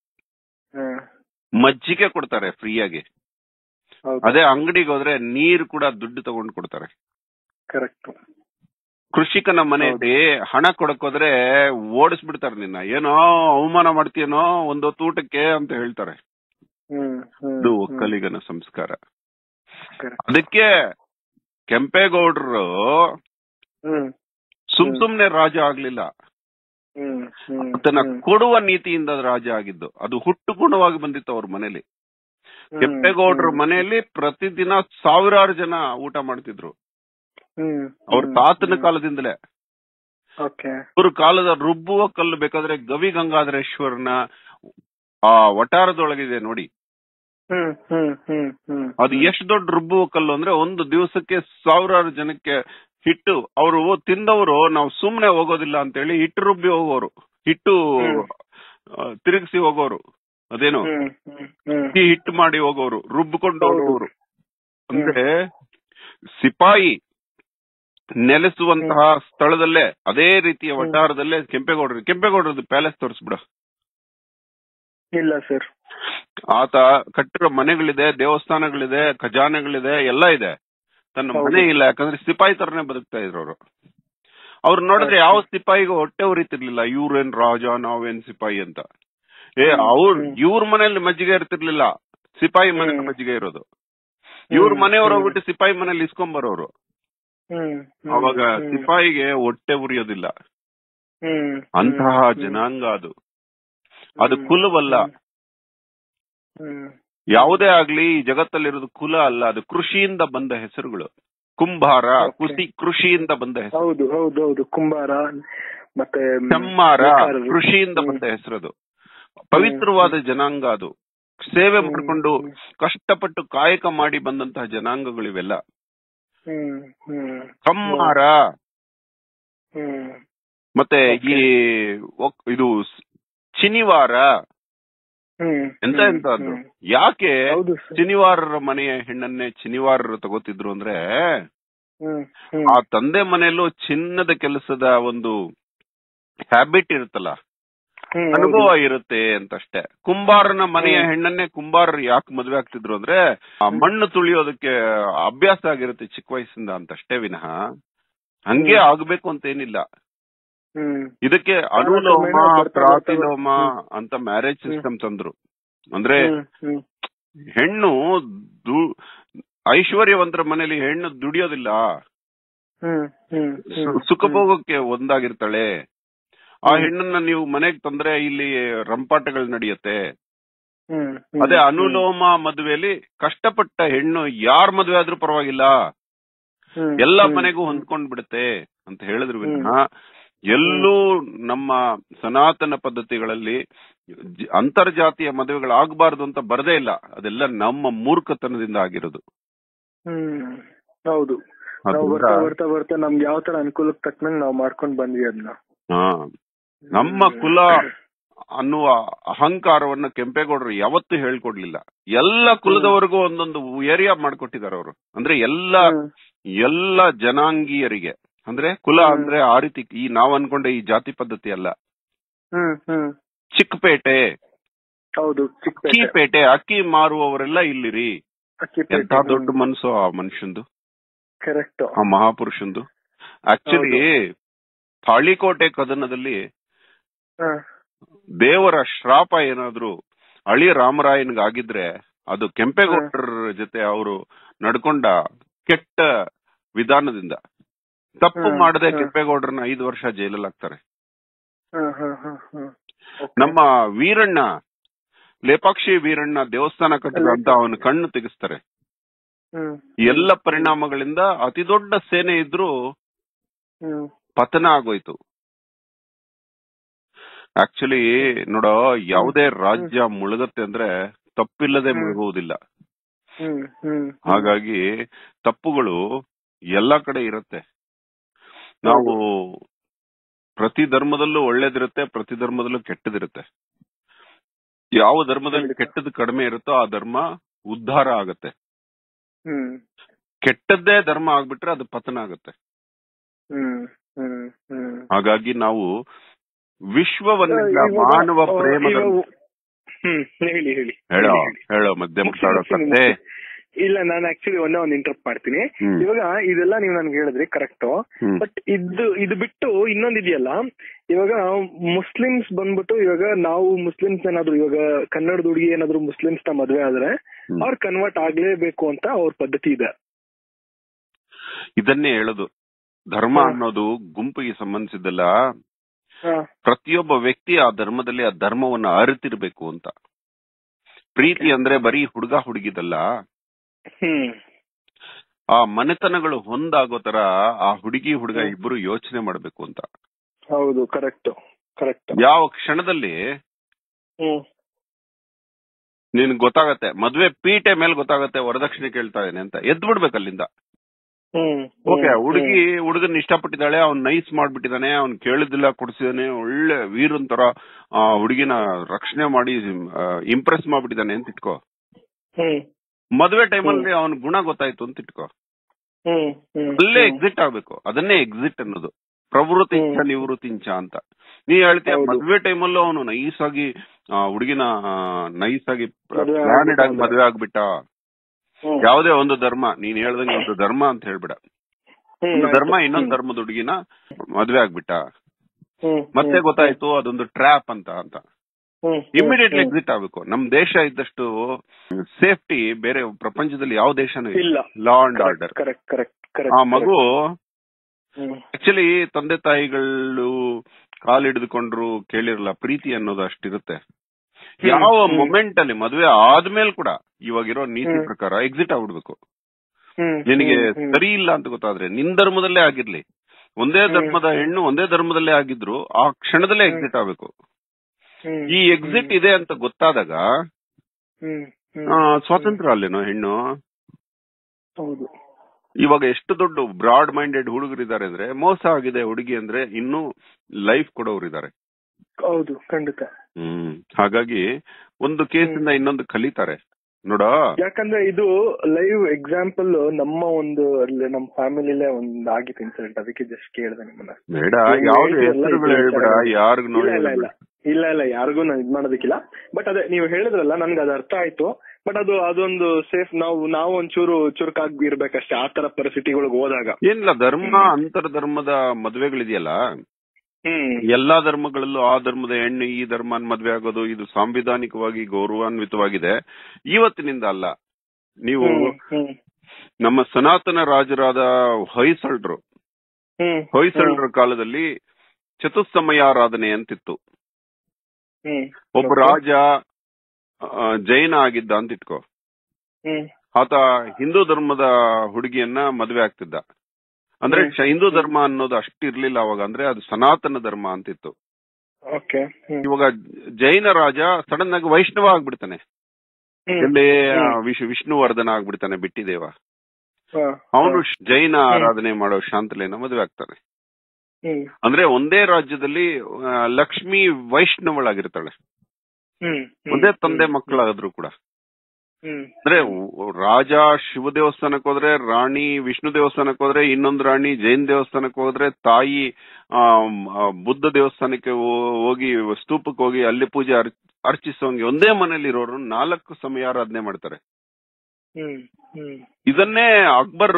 ಮಜ್ಜಿಗೆ ಕೊಡ್ತಾರೆ ಫ್ರೀಯಾಗಿ ಅದೇ ಅಂಗಡಿಗೆ ಹೋದ್ರೆ ನೀರು ಕೂಡ ದುಡ್ಡು ತಗೊಂಡು ಕೊಡ್ತಾರೆ ಕರೆಕ್ಟ್ ಕೃಷಿಕನ ಮನೆಯಲ್ಲಿ ಹಣ ಕೊಡಕೋದ್ರೆ ಓಡಿಸ್ಬಿಡ್ತಾರೆ ನಿನ್ನ ಏನೋ ಅವಮಾನ ಮಾಡ್ತೀಯನೋ ಒಂದೊತ್ತು ಊಟಕ್ಕೆ ಅಂತ ಹೇಳ್ತಾರೆ ಹ್ಮ್ ಹ್ಮ್ ಇದು ಒಕ್ಕಲಿಗನ ಸಂಸ್ಕಾರ Correct. ಅದಕ್ಕೆ ಕೆಂಪೇಗೌಡರು ಹ್ಮ್ ಸುಮ್ ಸುಮ್ನೆ ರಾಜ ಆಗ್ಲಿಲ್ಲ ಹ್ಮ್ ಹ್ಮ್ ಆತನ ಹ್ಮ್. ಕೊಡುವ ನೀತಿಯಿಂದ ರಾಜ ಆಗಿದ್ದು ಅದು ಹುಟ್ಟು ಗುಣವಾಗಿ ಬಂದಿತ್ತು ಅವ್ರ ಮನೇಲಿ ಹ್ಮ್. ಕೆಂಪೇಗೌಡರ ಹ್ಮ್. ಮನೆಯಲ್ಲಿ ಪ್ರತಿದಿನ ಸಾವಿರಾರು ಜನ ಊಟ ಮಾಡ್ತಿದ್ರು ಹ್ಮ್ ಅವ್ರ ಹ್ಮ್. ತಾತನ ಹ್ಮ್. ಕಾಲದಿಂದಲೇ ಓಕೆ ಅವ್ರ ಕಾಲದ ರುಬ್ಬುವ ಕಲ್ಲು ಬೇಕಾದ್ರೆ ಗವಿ ಗಂಗಾಧರೇಶ್ವರನ ಆ ವಟಾರದೊಳಗಿದೆ ನೋಡಿ ಹ್ಮ್ ಹ್ಮ್ ಹ್ಮ್ ಹ್ಮ್ ಅದು ಎಷ್ಟು ದೊಡ್ಡ ರುಬ್ಬುವ ಕಲ್ಲು ಅಂದ್ರೆ ಒಂದು ದಿವಸಕ್ಕೆ ಸಾವಿರಾರು ಜನಕ್ಕೆ ಹಿಟ್ಟು ಅವರು ತಿಂದವರು ನಾವು ಸುಮ್ನೆ ಹೋಗೋದಿಲ್ಲ ಅಂತ ಹೇಳಿ ಹಿಟ್ಟು ರುಬ್ಬಿ ಹೋಗೋರು ಹಿಟ್ಟು ಹ್ಮ್. ಆ, ತಿರುಗಿಸಿ ಹೋಗೋರು ಅದೇನು ಹ್ಮ್ ಹ್ಮ್ ಹ್ಮ್ ಈ ಹಿಟ್ಟು ಮಾಡಿ ಹೋಗೋರು ರುಬ್ಬಿಕೊಂಡು ಹೌದು. ಹೋಗೋರು ಅಂದ್ರೆ ಸಿಪಾಯಿ ನೆಲೆಸುವಂತಹ ಸ್ಥಳದಲ್ಲೇ ಅದೇ ರೀತಿಯ ಹ್ಮ್. ವಟಾರದಲ್ಲೇ ಕೆಂಪೇಗೌಡರು ಕೆಂಪೇಗೌಡರದ್ದು ಪ್ಯಾಲೇಸ್ ತೋರಿಸ್ಬಿಡ ಇಲ್ಲ ಸರ್ ಆತ ಕಟ್ಟಿರೋ ಮನೆಗಳಿದೆ ದೇವಸ್ಥಾನಗಳಿದೆ ಖಜಾನೆಗಳಿದೆ ಎಲ್ಲ ಇದೆ ತನ್ನ ಹೌದು. ಮನೆ ಇಲ್ಲ ಯಾಕಂದ್ರೆ ಸಿಪಾಯಿ ತರನೇ ಬದುಕ್ತಾ ಇದ್ರು ಅವರು ಅವ್ರು ನೋಡಿದ್ರೆ ಯಾವ ಸಿಪಾಯಿಗೂ ಹೊಟ್ಟೆ ಉರಿತಿರ್ಲಿಲ್ಲ ಇವ್ರೇನ್ ರಾಜ ನಾವೇನ್ ಸಿಪಾಯಿ ಅಂತ ಏ ಹ್ಮ್, ಅವ್ರ ಹ್ಮ್. ಇವ್ರ ಮನೇಲಿ ಮಜ್ಜಿಗೆ ಇರ್ತಿರ್ಲಿಲ್ಲ ಸಿಪಾಯಿ ಮನೇಲಿ ಹ್ಮ್. ಮಜ್ಜಿಗೆ ಇರೋದು ಇವ್ರ ಹ್ಮ್, ಮನೆಯವ್ರು ಹ್ಮ್. ಹೋಗ್ಬಿಟ್ಟು ಸಿಪಾಯಿ ಮನೇಲಿ ಇಸ್ಕೊಂಬರೋರು ಹ್ಮ್ ಹ್ಮ್. ಅವಾಗ ಹ್ಮ್. ಸಿಪಾಯಿಗೆ ಹೊಟ್ಟೆ ಉರಿಯೋದಿಲ್ಲ ಹ್ಮ್ ಅಂತಹ ಹ್ಮ್. ಜನಾಂಗ ಅದು ಅದು ಹ್ಮ್. ಕುಲವಲ್ಲ ಹ್ಮ್ ಯಾವುದೇ ಆಗ್ಲಿ ಈ ಜಗತ್ತಲ್ಲಿರೋದು ಕುಲ ಅಲ್ಲ ಅದು ಕೃಷಿಯಿಂದ ಬಂದ ಹೆಸರುಗಳು ಕುಂಬಾರ Okay. ಕೃಷಿ ಕೃಷಿಯಿಂದ ಬಂದ ಹೆಸರು ಹೌದು ಹೌದು ಹೌದು ಕುಂಬಾರ ಮತ್ತೆ ಮ್, ಚಮ್ಮಾರ ನೇಕಾರರು. ಕೃಷಿಯಿಂದ ಹ್ಮ್. ಬಂದ ಹೆಸರದು ಪವಿತ್ರವಾದ ಜನಾಂಗ ಅದು ಸೇವೆ ಹ್ಮ್. ಮಾಡಿಕೊಂಡು ಕಷ್ಟಪಟ್ಟು ಕಾಯಕ ಮಾಡಿ ಬಂದಂತಹ ಜನಾಂಗಗಳಿವೆಲ್ಲ ಹ್ಮ್ ಹ್ಮ್ ಕಮ್ಮಾರ ಹ್ಮ್ ಮತ್ತೆ ಈ ಒಕ್- ಇದು ಸ್- ಶನಿವಾರ ಹ್ಮ್ ಎಂತ ಹ್ಮ್, ಎಂತ ಅದು ಹ್ಮ್. ಯಾಕೆ ಹೌದು ಸರ್ ಶನಿವಾರರ ಮನೆಯ ಹೆಣ್ಣನ್ನೇ ಶನಿವಾರರು ತಗೋತಿದ್ರು ಅಂದ್ರೆ ಹ್ಮ್ ಹ್ಮ್ ಆ ತಂದೆ ಮನೆಯಲ್ಲೂ ಚಿನ್ನದ ಕೆಲಸದ ಒಂದು ಹ್ಯಾಬಿಟ್ ಇರುತ್ತಲ್ಲ ಹ್ಮ್, ಅನುಭವ ಹೌದು. ಇರುತ್ತೆ ಅಂತಷ್ಟೇ ಕುಂಬಾರನ ಮನೆಯ ಹ್ಮ್. ಹೆಣ್ಣನ್ನೇ ಕುಂಬಾರರು ಯಾಕೆ ಮದುವೆ ಆಗ್ತಿದ್ರು ಅಂದ್ರೆ ಆ ಮಣ್ಣು ತುಳಿಯೋದಕ್ಕೆ ಅಭ್ಯಾಸ ಆಗಿರುತ್ತೆ ಚಿಕ್ಕ ವಯಸ್ಸಿಂದ ಅಂತಷ್ಟೇ ವಿನಃ ಹಂಗೆ ಹ್ಮ್. ಆಗ್ಬೇಕು ಅಂತ ಏನಿಲ್ಲ ಹ್ಮ್ ಇದಕ್ಕೆ ಕಾಲಕ್ರಮೇಣ ಅನುಲೋಮ ಬರ್ತಾ ಬರ್ತಾ ಪ್ರಾತಿಲೋಮ ಹ್ಮ್. ಅಂತ ಮ್ಯಾರೇಜ್ ಹ್ಮ್. ಸಿಸ್ಟಮ್ ತಂದ್ರು ಅಂದ್ರೆ ಹ್ಮ್, ಹ್ಮ್. ಹೆಣ್ಣು ದು- ಐಶ್ವರ್ಯವಂತರ ಮನೇಲಿ ಹೆಣ್ಣು ದುಡಿಯೋದಿಲ್ಲ ಹ್ಮ್, ಹ್ಮ್, ಸು- ಹ್ಮ್, ಸುಖಭೋಗಕ್ಕೆ ಒಂದಾಗಿರ್ತಾಳೆ ಆ ಹ್ಮ್. ಹೆಣ್ಣನ್ನ ನೀವು ಮನೆಗ್ ತಂದ್ರೆ ಇಲ್ಲಿ ರಂಪಾಟಗಳು ನಡೆಯುತ್ತೆ ಹ್ಮ್, ಹ್ಮ್, ಅದೇ ಹ್ಮ್. ಅನುಲೋಮ ಮದುವೆಯಲ್ಲಿ ಕಷ್ಟಪಟ್ಟ ಹೆಣ್ಣು ಯಾರ್ ಮದುವೆ ಆದ್ರೂ ಪರವಾಗಿಲ್ಲ ಹ್ಮ್, ಎಲ್ಲ ಹ್ಮ್, ಮನೆಗೂ ಹ್ಮ್. ಹೊಂದ್ಕೊಂಡ್ ಬಿಡುತ್ತೆ ಅಂತ ಹೇಳಿದ್ರು ಹ್ಮ್. ವಿನಃ ಎಲ್ಲೂ ನಮ್ಮ ಸನಾತನ ಪದ್ಧತಿಗಳಲ್ಲಿ ಜ- ಅಂತರ್ಜಾತೀಯ ಮದುವೆಗಳಾಗಬಾರ್ದು ಅಂತ ಬರದೇ ಇಲ್ಲ ಅದೆಲ್ಲ ನಮ್ಮ ಮೂರ್ಖತನದಿಂದ ಆಗಿರೋದು ಹ್ಮ್ ಹೌದು ನಾವು ಅದ್ರಿಂದ- ಬರ್ತಾ ಬರ್ತಾ ಬರ್ತಾ ನಮ್ಗೆ ಯಾವ ತರ ಅನುಕೂಲಕ್ಕೆ ತಕ್ಕನಂಗ್ ನಾವು ಮಾಡ್ಕೊಂಡ್ ಬಂದ್ವಿ ಅದನ್ನ ಹಾ ನಮ್ಮ ಕುಲ ಅನ್ನುವ ಅಹಂಕಾರವನ್ನ ಕೆಂಪೇಗೌಡರು ಯಾವತ್ತೂ ಹೇಳ್ಕೊಡ್ಲಿಲ್ಲ ಎಲ್ಲ ಕುಲದವರೆಗೂ ಒಂದೊಂದು ಏರಿಯಾ ಮಾಡ್ಕೊಟ್ಟಿದ್ದಾರೆ ಅವರು ಅಂದ್ರೆ ಎಲ್ಲ ಎಲ್ಲ ಜನಾಂಗೀಯರಿಗೆ ಅಂದ್ರೆ ಕುಲ ಹ್ಮ್. ಅಂದ್ರೆ ಆ ರೀತಿ ಈ ನಾವ್ ಅನ್ಕೊಂಡೆ ಈ ಜಾತಿ ಪದ್ಧತಿ ಅಲ್ಲ ಹ್ಮ್ ಹ್ಮ್ ಚಿಕ್ಕಪೇಟೆ ಹೌದು ಚಿಕ್ಕಪೇಟೆ ಅಕ್ಕಿಪೇಟೆ ಅಕ್ಕಿ ಮಾರುವವರೆಲ್ಲ ಇಲ್ಲಿರಿ ಅಕ್ಕಿಪೇಟೆ ಎಂತ ದೊಡ್ಡ ಮನಸ್ಸು ಆ ಮನುಷ್ಯಂದು ಕರೆಕ್ಟ್ ಆ ಮಹಾಪುರುಷಂದು ಆಕ್ಚುಲಿ ತಾಳಿಕೋಟೆ ಕದನದಲ್ಲಿ ದೇವರ ಶ್ರಾಪ ಏನಾದ್ರೂ ಅಳಿ ರಾಮರಾಯನ್ಗಾಗಿದ್ರೆ ಅದು ಕೆಂಪೇಗೌಡರ ಜೊತೆ ಅವರು ನಡ್ಕೊಂಡ ಕೆಟ್ಟ ವಿಧಾನದಿಂದ ತಪ್ಪು ಹ್ಮ್, ಮಾಡದೆ ಹ್ಮ್. ಕೆಂಪೇಗೌಡರನ್ನ ಐದು ವರ್ಷ ಜೈಲಲ್ಲಿ ಹಾಕ್ತಾರೆ ಹ್ಮ್ ಹ್ಮ್ ಹ್ಮ್ ಹ್ಮ್ ನಮ್ಮ ವೀರಣ್ಣ ಲೇಪಾಕ್ಷಿ ವೀರಣ್ಣ ದೇವಸ್ಥಾನ ಕಟ್ಟಿದ ಅಂತ ಅವನ ಕಣ್ಣು ತೆಗಿಸ್ತಾರೆ ಹ್ಮ್ ಈ ಎಲ್ಲ ಪರಿಣಾಮಗಳಿಂದ ಅತಿ ದೊಡ್ಡ ಸೇನೆ ಇದ್ರೂ ಹ್ಮ್ ಪತನ ಆಗೋಯ್ತು ಆಕ್ಚುಲಿ ನೋಡೋ ಯಾವುದೇ ರಾಜ್ಯ ಮುಳುಗತ್ತೆ ಅಂದ್ರೆ ತಪ್ಪಿಲ್ಲದೆ ಹ್ಮ್. ಮುಳುಗುವುದಿಲ್ಲ ಹ್ಮ್ ಹ್ಮ್ ಹಾಗಾಗಿ ತಪ್ಪುಗಳು ಎಲ್ಲ ಕಡೆ ಇರುತ್ತೆ ನಾವು ಪ್ರತಿ ಧರ್ಮದಲ್ಲೂ ಒಳ್ಳೇದಿರುತ್ತೆ ಪ್ರತಿ ಧರ್ಮದಲ್ಲೂ ಕೆಟ್ಟದಿರುತ್ತೆ ಯಾವ ಧರ್ಮದಲ್ಲಿ ಖಂಡಿತ. ಕೆಟ್ಟದ್ದು ಕಡಿಮೆ ಇರುತ್ತೋ ಆ ಧರ್ಮ ಉದ್ಧಾರ ಆಗತ್ತೆ ಹ್ಮ್ ಕೆಟ್ಟದ್ದೇ ಧರ್ಮ ಆಗ್ಬಿಟ್ರೆ ಅದು ಪತನ ಆಗುತ್ತೆ ಹ್ಮ್ ಹ್ಮ್ ಹ್ಮ್ ಹಾಗಾಗಿ ನಾವು ವಿಶ್ವವನ್ನೆಲ್ಲ ಇವಾಗ- ಮಾನವ ಆ, ಪ್ರೇಮದ ಇವಾಗ- ಹ್ಮ್ ಹೇಳಿ ಹೇಳಿ ಹೇಳೋ ಹೇಳಿ, ಹೇಳಿ. ಹೇಳೋ ಮಧ್ಯೆ ಮುಗ್ಸಿ, ಮಾತಾಡೋ ಮುಗ್ಸಿ, ಕತೆ ಮುಗ್ಸಿ. ಇಲ್ಲ ನಾನು ಆಕ್ಚುಲಿ ಒಂದೇ ಒಂದು ಇಂಟರಪ್ಟ್ ಮಾಡ್ತೀನಿ ಹ್ಮ್. ಇವಾಗ ಇದೆಲ್ಲ ನೀವು ನನ್ಗೆ ಹೇಳಿದ್ರಿ ಕರೆಕ್ಟ್ ಹ್ಮ್. ಬಟ್ ಇದು ಇದು ಬಿಟ್ಟು ಇನ್ನೊಂದ್ ಇದೆಯಲ್ಲ ಇವಾಗ ಮುಸ್ಲಿಮ್ಸ್ ಬಂದ್ಬಿಟ್ಟು ಇವಾಗ ನಾವು ಮುಸ್ಲಿಮ್ಸ್ ಏನಾದ್ರು ಇವಾಗ ಕನ್ನಡದ ಹುಡುಗಿ ಏನಾದ್ರು ಮುಸ್ಲಿಮ್ಸ್ ನ ಮದ್ವೆ ಆದ್ರೆ ಹ್ಮ್. ಅವ್ರು ಕನ್ವರ್ಟ್ ಆಗ್ಲೇಬೇಕು ಅಂತ ಅವ್ರ ಪದ್ಧತಿ ಇದೆ ಇದನ್ನೇ ಹೇಳೋದು ಧರ್ಮ ಹಾ. ಅನ್ನೋದು ಗುಂಪಿಗೆ ಸಂಬಂಧಿಸಿದ್ದಲ್ಲ ಹಾ. ಪ್ರತಿಯೊಬ್ಬ ವ್ಯಕ್ತಿ ಆ ಧರ್ಮದಲ್ಲಿ ಆ ಧರ್ಮವನ್ನ ಅರಿತಿರ್ಬೇಕು ಅಂತ ಪ್ರೀತಿ ಅಂದ್ರೆ ಬರೀ ಹುಡುಗ ಹುಡುಗಿದಲ್ಲ ಹ್ಮ್ ಆ ಮನೆತನಗಳು ಹೊಂದಾಗೋ ತರ ಆ ಹುಡುಗಿ ಹುಡುಗ ಇಬ್ಬರು ಯೋಚನೆ ಮಾಡ್ಬೇಕು ಅಂತ ಹೌದು ಕರೆಕ್ಟ್ ಕರೆಕ್ಟ್ ಯಾವ ಕ್ಷಣದಲ್ಲಿ ಹ್ಮ್ ನಿನ್ ಗೊತ್ತಾಗತ್ತೆ ಮದ್ವೆ ಪೀಟೆ ಮೇಲೆ ಗೊತ್ತಾಗತ್ತೆ ವರದಕ್ಷಿಣೆ ಕೇಳ್ತಾ ಇದ್ದೇನೆ ಅಂತ ಎದ್ ಬಿಡ್ಬೇಕು ಅಲ್ಲಿಂದ ಹ್ಮ್ ಓಕೆ ಹುಡುಗಿ ಹುಡುಗನ್ ಇಷ್ಟಪಟ್ಟಿದ್ದಾಳೆ ಅವ್ನ್ ನೈಸ್ ಮಾಡ್ಬಿಟ್ಟಿದ್ದಾನೆ ಅವ್ನ್ ಕೇಳಿದಿಲ್ಲ ಕೊಡ್ಸಿದಾನೆ ಒಳ್ಳೆ ವೀರನ್ ತರ ಆ ಹುಡುಗಿನ ರಕ್ಷಣೆ ಮಾಡಿ ಇಂಪ್ರೆಸ್ ಮಾಡ್ಬಿಟ್ಟಿದ್ದಾನೆ ಅಂತ ಇಟ್ಕೋ ಹ್ಮ್ ಮದ್ವೆ ಟೈಮಲ್ಲಿ ಅವನ್ ಗುಣ ಗೊತ್ತಾಯ್ತು ಅಂತ ಇಟ್ಕೋ ಹ್ಮ್ ಹ್ಮ್ ಅಲ್ಲೇ ಎಕ್ಸಿಟ್ ಆಗ್ಬೇಕು ಅದನ್ನೇ ಎಕ್ಸಿಟ್ ಅನ್ನೋದು ಪ್ರವೃತ್ತಿಂಚ ಹ್ಮ್. ನಿವೃತ್ತಿಂಚ ಅಂತ ನೀ ಹೇಳ್ತೀಯ ಹೌದು. ಮದ್ವೆ ಟೈಮಲ್ಲೂ ಅವನು ನೈಸ್ ಆಗಿ ಆ, ಹುಡುಗಿನ ನೈಸ್ ಆಗಿ ಮದ್ವೆ ಪ್ಲಾನೆಡ್ ಆಗಿ ಆಗ್ಬಿಟ್ಟ. ಮದ್ವೆ ಆಗ್ಬಿಟ್ಟ ಹ್ಮ್. ಯಾವುದೇ ಒಂದು ಧರ್ಮ ನೀನ್ ಹೇಳ್ದಂಗೆ ಒಂದು ಧರ್ಮ ಅಂತ ಹೇಳ್ಬಿಡ ಹ್ಮ್, ಒಂದು ಆಯ್ತು. ಧರ್ಮ ಇನ್ನೊಂದು ಧರ್ಮದ ಹುಡುಗಿನ ಮದ್ವೆ ಆಗ್ಬಿಟ್ಟ ಹ್ಮ್, ಮತ್ತೆ ಹ್ಮ್, ಗೊತ್ತಾಯ್ತು ಅದೊಂದು ಟ್ರ್ಯಾಪ್ ಅಂತ ಅಂತ ಹ್ಮ್, ಇಮಿಡಿಯೇಟ್ಲಿ ಹ್ಮ್. ಎಕ್ಸಿಟ್ ಆಗ್ಬೇಕು ನಮ್ ದೇಶ ಇದ್ದಷ್ಟು ಸೇಫ್ಟಿ ಬೇರೆ ಪ್ರಪಂಚದಲ್ಲಿ ಯಾವ ದೇಶನೂ ಇಲ್ಲ law and order correct correct correct ಆ ಮಗು ಹ್ಮ್ ಆಕ್ಚುಲಿ ತಂದೆ ತಾಯಿಗಳು ಕಾಲ್ ಹಿಡಿದುಕೊಂಡ್ರು ಕೇಳಿರಲ್ಲ ಪ್ರೀತಿ ಅನ್ನೋದು ಅಷ್ಟಿರುತ್ತೆ ಹ್ಮ್, ಯಾವ ಹ್ಮ್. ಮೊಮೆಂಟ್ ಅಲ್ಲಿ ಮದುವೆ ಆದ್ಮೇಲೆ ಕೂಡ ಇವಾಗಿರೋ ನೀತಿ ಹ್ಮ್. ಪ್ರಕಾರ ಎಕ್ಸಿಟ್ ಆಗ್ಬಿಡ್ಬೇಕು ಹ್ಮ್, ನಿನಗೆ ಹ್ಮ್, ಹ್ಮ್. ಸರಿ ಇಲ್ಲ ಅಂತ ಗೊತ್ತಾದ್ರೆ ನಿನ್ ಧರ್ಮದಲ್ಲೇ ಆಗಿರ್ಲಿ ಒಂದೇ ಹ್ಮ್. ಧರ್ಮದ ಹೆಣ್ಣು ಒಂದೇ ಧರ್ಮದಲ್ಲೇ ಆಗಿದ್ರು ಆ ಕ್ಷಣದಲ್ಲೇ ಹ್ಮ್. ಎಕ್ಸಿಟ್ ಆಗ್ಬೇಕು ಹ್ಮ್, ಈ ಎಕ್ಸಿಟ್ ಇದೆ ಅಂತ ಗೊತ್ತಾದಾಗ ಹ್ಮ್, ಹ್ಮ್, ಆ, ಸ್ವಾತಂತ್ರ್ಯ ಅಲ್ಲೇನೋ ಹೆಣ್ಣು ಹೌದು ಇವಾಗ ಎಷ್ಟು ದೊಡ್ಡ ಬ್ರಾಡ್ ಮೈಂಡೆಡ್ ಹುಡುಗರಿದ್ದಾರೆ ಅಂದ್ರೆ ಮೋಸ ಆಗಿದೆ ಹುಡುಗಿ ಅಂದ್ರೆ ಇನ್ನೂ ಲೈಫ್ ಕೊಡೋರಿದ್ದಾರೆ ಹೌದು ಖಂಡಿತ ಹ್ಮ್ ಹಾಗಾಗಿ ಒಂದು ಕೇಸಿಂದ ಇನ್ನೊಂದು ಕಲಿತಾರೆ ನೋಡ ಯಾಕಂದ್ರೆ ಇದು ಲೈವ್ ಎಕ್ಸಾಂಪಲ್ ನಮ್ಮ ಒಂದು ಅಲ್ಲಿ ನಮ್ಮ ಫ್ಯಾಮಿಲಿಲೇ ಒಂದ್ ಆಗಿತ್ತು ಇನ್ಸಿಡೆಂಟ್ ಅದಕ್ಕೆ ಜಸ್ಟ್ ಕೇಳ್ದೆ ನಿಮ್ಮನ್ನ ಬೇಡ ನೀವು ಯಾವ್ದು ಹೇಳ್ತಿರಲ್ಲ, ಹೆಸರುಗಳು ಇದು ಹೇಳ್ಬೇಡ ವಿಚಾರ. ಯಾರಿಗ್ ಇಲ್ಲ ನೋಡಿ ಇಲ್ಲ ಇಲ್ಲ ಇಲ್ಲ ಇಲ್ಲ ಯಾರಿಗೂ ನಾನು ಇದ್ ಮಾಡೋದಕ್ಕಿಲ್ಲ ಬಟ್ ಅದೇ ನೀವು ಹೇಳಿದ್ರಲ್ಲ ನನ್ಗೆ ಅದು ಅರ್ಥ ಆಯ್ತು ಬಟ್ ಅದು ಅದೊಂದು ಸೇಫ್ ನಾವು ನಾವು ಒಂಚೂರು ಚುರುಕಾಗಿ ಇರ್ಬೇಕಷ್ಟೇ ಆ ತರ ಪರಿಸ್ಥಿತಿಗಳಿಗೆ ಹೋದಾಗ ಏನಿಲ್ಲ ಧರ್ಮ ಅಂತರ್ ಧರ್ಮದ ಮದ್ವೆಗಳಿದೆಯಲ್ಲ ಹ್ಮ್ ಎಲ್ಲಾ ಧರ್ಮಗಳಲ್ಲೂ ಆ ಧರ್ಮದ ಹೆಣ್ಣು ಈ ಧರ್ಮ ಮದ್ವೆ ಆಗೋದು ಇದು ಸಾಂವಿಧಾನಿಕವಾಗಿ ಗೌರವಾನ್ವಿತವಾಗಿದೆ ಇವತ್ತಿನಿಂದ ಅಲ್ಲ ನೀವು ಹ್ಮ್, ಹ್ಮ್, ನಮ್ಮ ಸನಾತನ ರಾಜರಾದ ಹೊಯ್ಸಳರು ಹ್ಮ್, ಹೊಯ್ಸಳರ ಕಾಲದಲ್ಲಿ ಚತುಸ್ಸಮಯಾರಾಧನೆ ಅಂತಿತ್ತು ಹ್ಮ್, ಒಬ್ಬ Okay. ರಾಜ ಆ, ಜೈನ ಆಗಿದ್ದ ಅಂತ ಇಟ್ಕೋ ಹ್ಮ್, ಆತ ಹಿಂದೂ ಧರ್ಮದ ಹುಡುಗಿಯನ್ನ ಮದ್ವೆ ಆಗ್ತಿದ್ದ ಅಂದ್ರೆ ಹ್ಮ್. ಶ- ಹಿಂದೂ ಧರ್ಮ ಅನ್ನೋದು ಅಷ್ಟು ಇರ್ಲಿಲ್ಲ ಅವಾಗ ಅಂದ್ರೆ ಅದು ಸನಾತನ ಧರ್ಮ ಅಂತಿತ್ತು okay, ಹ್ಮ್, ಇವಾಗ ಜೈನ ರಾಜ ಸಡನ್ ಆಗಿ ವೈಷ್ಣವ ಆಗ್ಬಿಡ್ತಾನೆ ಹ್ಮ್, ಎಲ್ಲಿ ಆ, ಹ್ಮ್. ವಿಶ್ ವಿಷ್ಣುವರ್ಧನ ಆಗ್ಬಿಡ್ತಾನೆ ಬಿಟ್ಟಿದೇವ ಹಾ, ಅವನು ಹಾ, ಜೈನ ಆರಾಧನೆ ಮಾಡೋ ಶಾಂತಲೆನ ಮದುವೆ ಆಗ್ತಾನೆ ಹ್ಮ್, ಅಂದ್ರೆ ಒಂದೇ ರಾಜ್ಯದಲ್ಲಿ ಆ, ಲಕ್ಷ್ಮಿ ವೈಷ್ಣವಳಾಗಿರ್ತಾಳೆ ಹ್ಮ್, ಹ್ಮ್, ಒಂದೇ ತಂದೆ ಹ್ಮ್, ಮಕ್ಕಳಾದ್ರು ಕೂಡ ಹ್ಮ್, ಅಂದ್ರೆ ಉ- ರಾಜ ಶಿವ ದೇವಸ್ಥಾನಕ್ಕೆ ಹೋದ್ರೆ ರಾಣಿ ವಿಷ್ಣು ದೇವಸ್ಥಾನಕ್ಕೆ ಹೋದ್ರೆ ಇನ್ನೊಂದು ರಾಣಿ ಜೈನ್ ದೇವಸ್ಥಾನಕ್ಕೆ ಹೋದ್ರೆ ತಾಯಿ ಆ, ಮ್, ಆ, ಬುದ್ಧ ದೇವಸ್ಥಾನಕ್ಕೆ ಹೋ- ಹೋಗಿ ಸ್ತೂಪಕ್ಕೆ ಹೋಗಿ ಅಲ್ಲಿ ಪೂಜೆ ಅರ್- ಅರ್ಚಿಸೋಂಗೆ ಒಂದೇ ಮನೇಲಿ ಇರೋರು ನಾಲ್ಕು ಸಮಯ ಆರಾಧನೆ ಮಾಡ್ತಾರೆ ಹ್ಮ್, ಹ್ಮ್, ಇದನ್ನೇ ಅಕ್ಬರ್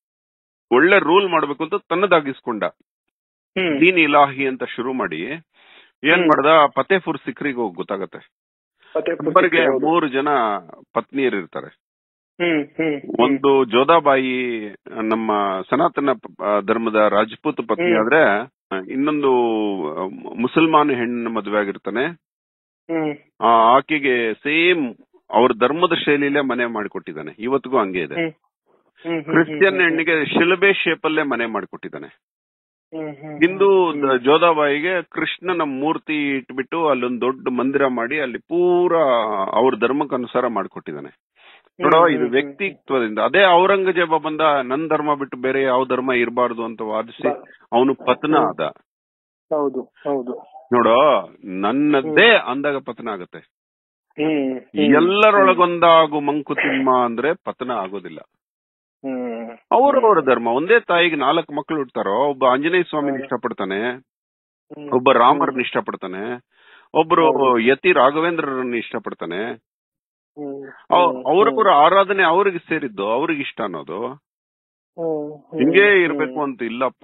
ಒಳ್ಳೆ ರೂಲ್ ಮಾಡ್ಬೇಕು ಅಂತ ತನ್ನದಾಗಿಸ್ಕೊಂಡ ಹ್ಮ್, ದೀನ್ ಇಲಾಹಿ ಅಂತ ಶುರು ಮಾಡಿ ಏನ್ ಹ್ಮ್. ಮಾಡ್ದ ಫತೇಪುರ್ ಸಿಕ್ರಿಗೆ ಹೋಗಿ ಗೊತ್ತಾಗತ್ತೆ ಮತ್ತೆ ಅಕ್ಬರ್ಗೆ ಹೌದು. ಮೂರು ಜನ ಪತ್ನಿಯರು ಇರ್ತಾರೆ ಹ್ಮ್, ಹ್ಮ್, ಹ್ಮ್, ಒಂದು ಜೋಧಾಬಾಯಿ ನಮ್ಮ ಸನಾತನ ಆ, ಧರ್ಮದ ರಾಜಪೂತ್ ಪತ್ನಿ ಹ್ಮ್. ಆದ್ರೆ ಇನ್ನೊಂದು ಆ, ಮುಸಲ್ಮಾನ್ ಹೆಣ್ಣು ಮದುವೆ ಆಗಿರ್ತಾನೆ ಹ್ಮ್, ಆ, ಆಕೆಗೆ ಸೇಮ್ ಅವ್ರ ಧರ್ಮದ ಶೈಲಿಲೇ ಮನೆ ಮಾಡಿಕೊಟ್ಟಿದ್ದಾನೆ ಇವತ್ತಿಗೂ ಹಂಗೆ ಇದೆ ಹ್ಮ್, ಹ್ಮ್, ಹ್ಮ್, ಕ್ರಿಶ್ಚಿಯನ್ ಹ್ಮ್, ಹೆಣ್ಣಿಗೆ ಶಿಲಬೆ ಶೇಪ್ ಅಲ್ಲೇ ಮನೆ ಮಾಡಿಕೊಟ್ಟಿದ್ದಾನೆ ಹ್ಮ್, ಹ್ಮ್, ಹಿಂದೂ ಹ್ಮ್, ದ- ಜೋಧಾಬಾಯಿಗೆ ಕೃಷ್ಣನ ಮೂರ್ತಿ ಇಟ್ಬಿಟ್ಟು ಅಲ್ಲೊಂದು ದೊಡ್ಡ ಮಂದಿರ ಮಾಡಿ ಅಲ್ಲಿ ಪೂರಾ ಅವ್ರ ಧರ್ಮಕ್ಕೆ ಅನುಸಾರ ಮಾಡಿಕೊಟ್ಟಿದ್ದಾನೆ ನೋಡೋ ಹ್ಮ್, ಇದು ಹ್ಮ್, ವ್ಯಕ್ತಿತ್ವದಿಂದ ಅದೇ ಔರಂಗಜೇಬ ಬಂದ ನನ್ ಧರ್ಮ ಬಿಟ್ಟು ಬೇರೆ ಯಾವ ಧರ್ಮ ಇರಬಾರ್ದು ಅಂತ ವಾದಿಸಿ ಬಾ- ಅವನು ಪತನ ಹ್ಮ್. ಆದ ಹೌದು ಹೌದು ನೋಡೋ ನನ್ನದೇ ಅಂದಾಗ ಪತನ ಆಗುತ್ತೆ ಹ್ಮ್, ಹ್ಮ್, ಎಲ್ಲರೊಳಗೊಂದಾಗು ಮಂಕುತಿಮ್ಮ ಅಂದ್ರೆ ಪತನ ಆಗೋದಿಲ್ಲ ಹ್ಮ್, ಅವ್ರವ್ರ ಧರ್ಮ ಒಂದೇ ತಾಯಿಗೆ ನಾಲ್ಕು ಮಕ್ಕಳು ಹುಡ್ತಾರೋ ಒಬ್ಬ ಆಂಜನೇಯ ಸ್ವಾಮಿನ ಹ್ಮ್. ಇಷ್ಟಪಡ್ತಾನೆ ಹ್ಮ್, ಒಬ್ಬ ರಾಮರನ್ನ ಇಷ್ಟಪಡ್ತಾನೆ ಒಬ್ರು ಹೌದು. ಯತಿ ರಾಘವೇಂದ್ರರನ್ನ ಇಷ್ಟಪಡ್ತಾನೆ ಅವ್ರಿಗೂ ಆರಾಧನೆ ಅವ್ರಿಗೆ ಸೇರಿದ್ದು ಅವ್ರಿಗೆ ಇಷ್ಟ ಅನ್ನೋದು ಹಿಂಗೇ ಇರ್ಬೇಕು ಅಂತ ಇಲ್ಲಪ್ಪ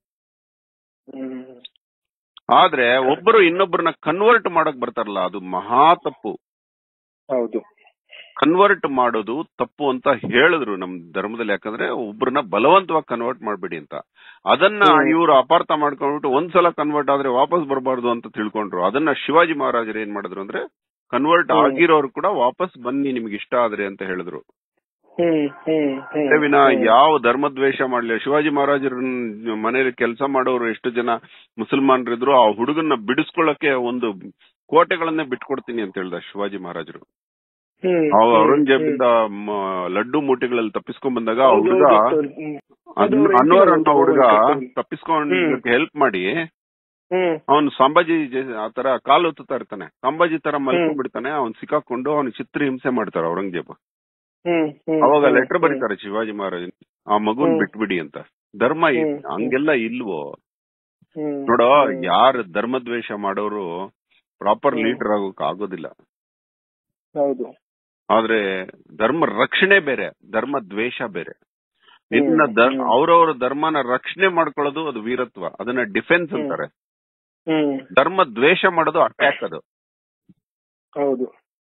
ಆದ್ರೆ ಒಬ್ಬರು ಇನ್ನೊಬ್ಬರನ್ನ ಕನ್ವರ್ಟ್ ಮಾಡಕ್ ಬರ್ತಾರಲ್ಲ ಅದು ಮಹಾ ತಪ್ಪು ಹೌದು ಕನ್ವರ್ಟ್ ಮಾಡೋದು ತಪ್ಪು ಅಂತ ಹೇಳಿದ್ರು ನಮ್ ಧರ್ಮದಲ್ಲಿ ಯಾಕಂದ್ರೆ ಒಬ್ರನ್ನ ಬಲವಂತವಾಗಿ ಕನ್ವರ್ಟ್ ಮಾಡ್ಬೇಡಿ ಅಂತ ಅದನ್ನ ಹ್ಮ್. ಇವರು ಅಪಾರ್ಥ ಮಾಡ್ಕೊಂಡ್ಬಿಟ್ಟು ಒಂದ್ಸಲ ಕನ್ವರ್ಟ್ ಆದ್ರೆ ವಾಪಸ್ ಬರಬಾರ್ದು ಅಂತ ತಿಳ್ಕೊಂಡ್ರು ಅದನ್ನ ಶಿವಾಜಿ ಮಹಾರಾಜರು ಏನ್ ಮಾಡಿದ್ರು ಅಂದ್ರೆ ಕನ್ವರ್ಟ್ ಹ್ಮ್. ಆಗಿರೋರು ಕೂಡ ವಾಪಸ್ ಬನ್ನಿ ನಿಮ್ಗೆ ಇಷ್ಟ ಆದ್ರೆ ಅಂತ ಹೇಳಿದ್ರು ಹ್ಮ್ ಹ್ಮ್ ಹ್ಮ್ ಅಷ್ಟೇ ವಿನ ಯಾವ ಧರ್ಮದ್ವೇಷ ಮಾಡ್ಲಿಲ್ಲ ಶಿವಾಜಿ ಮಹಾರಾಜರ ಮನೇಲಿ ಕೆಲಸ ಮಾಡೋರು ಎಷ್ಟು ಜನ ಮುಸಲ್ಮಾನರಿದ್ರು ಆ ಹುಡುಗನ್ನ ಬಿಡಿಸ್ಕೊಳ್ಳಕ್ಕೆ ಒಂದು ಕೋಟೆಗಳನ್ನೇ ಬಿಟ್ಕೊಡ್ತೀನಿ ಅಂತ ಹೇಳ್ದ ಶಿವಾಜಿ ಮಹಾರಾಜರು ಹ್ಮ್, ಅವ ಹ್ಮ್, ಔರಂಗಜೇಬಿಂದ ಮ- ಲಡ್ಡು ಮೂಟೆಗಳಲ್ಲಿ ತಪ್ಪಿಸ್ಕೊಂಡ್ ಬಂದಾಗ ಆ ಹೌದು, ಹುಡುಗ ಹೌದು, ಹ್ಮ್. ಅದು ಅವ್ರ ಅನ್ವರ್ ಹೆಂಡ್ತಿ ಅನ್ನೋ ಹುಡುಗ ಹ್ಮ್. ತಪ್ಪಿಸ್ಕೊಂಡ್ ಹ್ಮ್. ಹೆಲ್ಪ್ ಮಾಡಿ ಹ್ಮ್ ಅವನು ಸಂಭಾಜಿ ಜೆ- ಆ ತರ ಕಾಲು ಒತ್ತುತ್ತಾ ಇರ್ತಾನೆ ಸಂಭಾಜಿ ತರ ಮಲ್ಕೊಂಡ್ಬಿಡ್ತಾನೆ ಅವ್ನ್ ಸಿಕ್ಕಾಕೊಂಡು ಅವ್ನ ಚಿತ್ರ ಹಿಂಸೆ ಮಾಡ್ತಾರೆ ಔರಂಗಜೇಬ ಹ್ಮ್ ಹ್ಮ್ ಅವಾಗ ಹ್ಮ್, ಲೆಟರ್ ಹ್ಮ್. ಬರೀತಾರೆ ಶಿವಾಜಿ ಮಹಾರಾಜ್ ಆ ಮಗುನ್ ಹ್ಮ್. ಬಿಟ್ಬಿಡಿ ಅಂತ ಧರ್ಮ ಇ- ಹ್ಮ್, ಹ್ಮ್. ಹಂಗೆಲ್ಲ ಇಲ್ವೋ ಹ್ಮ್, ನೋಡೋ ಹ್ಮ್. ಯಾರು ಧರ್ಮದ್ವೇಷ ಮಾಡೋರು ಪ್ರಾಪರ್ ಹ್ಮ್. ಲೀಡರ್ ಆಗೋಕ್ ಆಗೋದಿಲ್ಲ ಹೌದು ಆದ್ರೆ ಧರ್ಮ ರಕ್ಷಣೆ ಬೇರೆ ಧರ್ಮ ದ್ವೇಷ ಬೇರೆ ನಿನ್ನ ಹ್ಮ್, ಧರ್- ಹ್ಮ್. ಅವ್ರವ್ರ ಧರ್ಮನ ರಕ್ಷಣೆ ಮಾಡ್ಕೊಳ್ಳೋದು ಅದು ವೀರತ್ವ ಅದನ್ನ ಡಿಫೆನ್ಸ್ ಹ್ಮ್. ಅಂತಾರೆ ಹ್ಮ್ ಧರ್ಮ ದ್ವೇಷ ಮಾಡೋದು ಅಟ್ಯಾಕ್ ಅದು ಹೌದು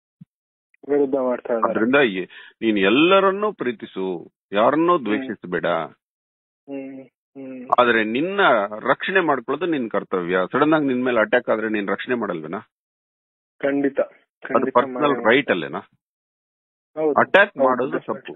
ವಿರುದ್ಧ ಮಾಡ್ತಾ ಇದ್ದಾರೆ ಅದ್ರಿಂದ ಈ- ನೀನ್ ಎಲ್ಲರನ್ನೂ ಪ್ರೀತಿಸು ಯಾರನ್ನೂ ದ್ವೇಷಿಸಬೇಡ ಹ್ಮ್ ಹ್ಮ್ ಆದ್ರೆ ನಿನ್ನ ರಕ್ಷಣೆ ಮಾಡ್ಕೊಳ್ಳೋದು ನಿನ್ ಕರ್ತವ್ಯ ಸಡನ್ ಆಗಿ ನಿನ್ ಮೇಲೆ ಅಟ್ಯಾಕ್ ಆದ್ರೆ ನೀನ್ ರಕ್ಷಣೆ ಮಾಡಲ್ವೇನಾ ಖಂಡಿತ ಅದು ಖಂಡಿತ ಪರ್ಸನಲ್ ಮಾಡಿ- ರೈಟ್ ಅಲ್ಲೇನಾ ಹೌದು. ಅಟ್ಯಾಕ್ ಹೌದು, ಮಾಡೋದು definitely. ತಪ್ಪು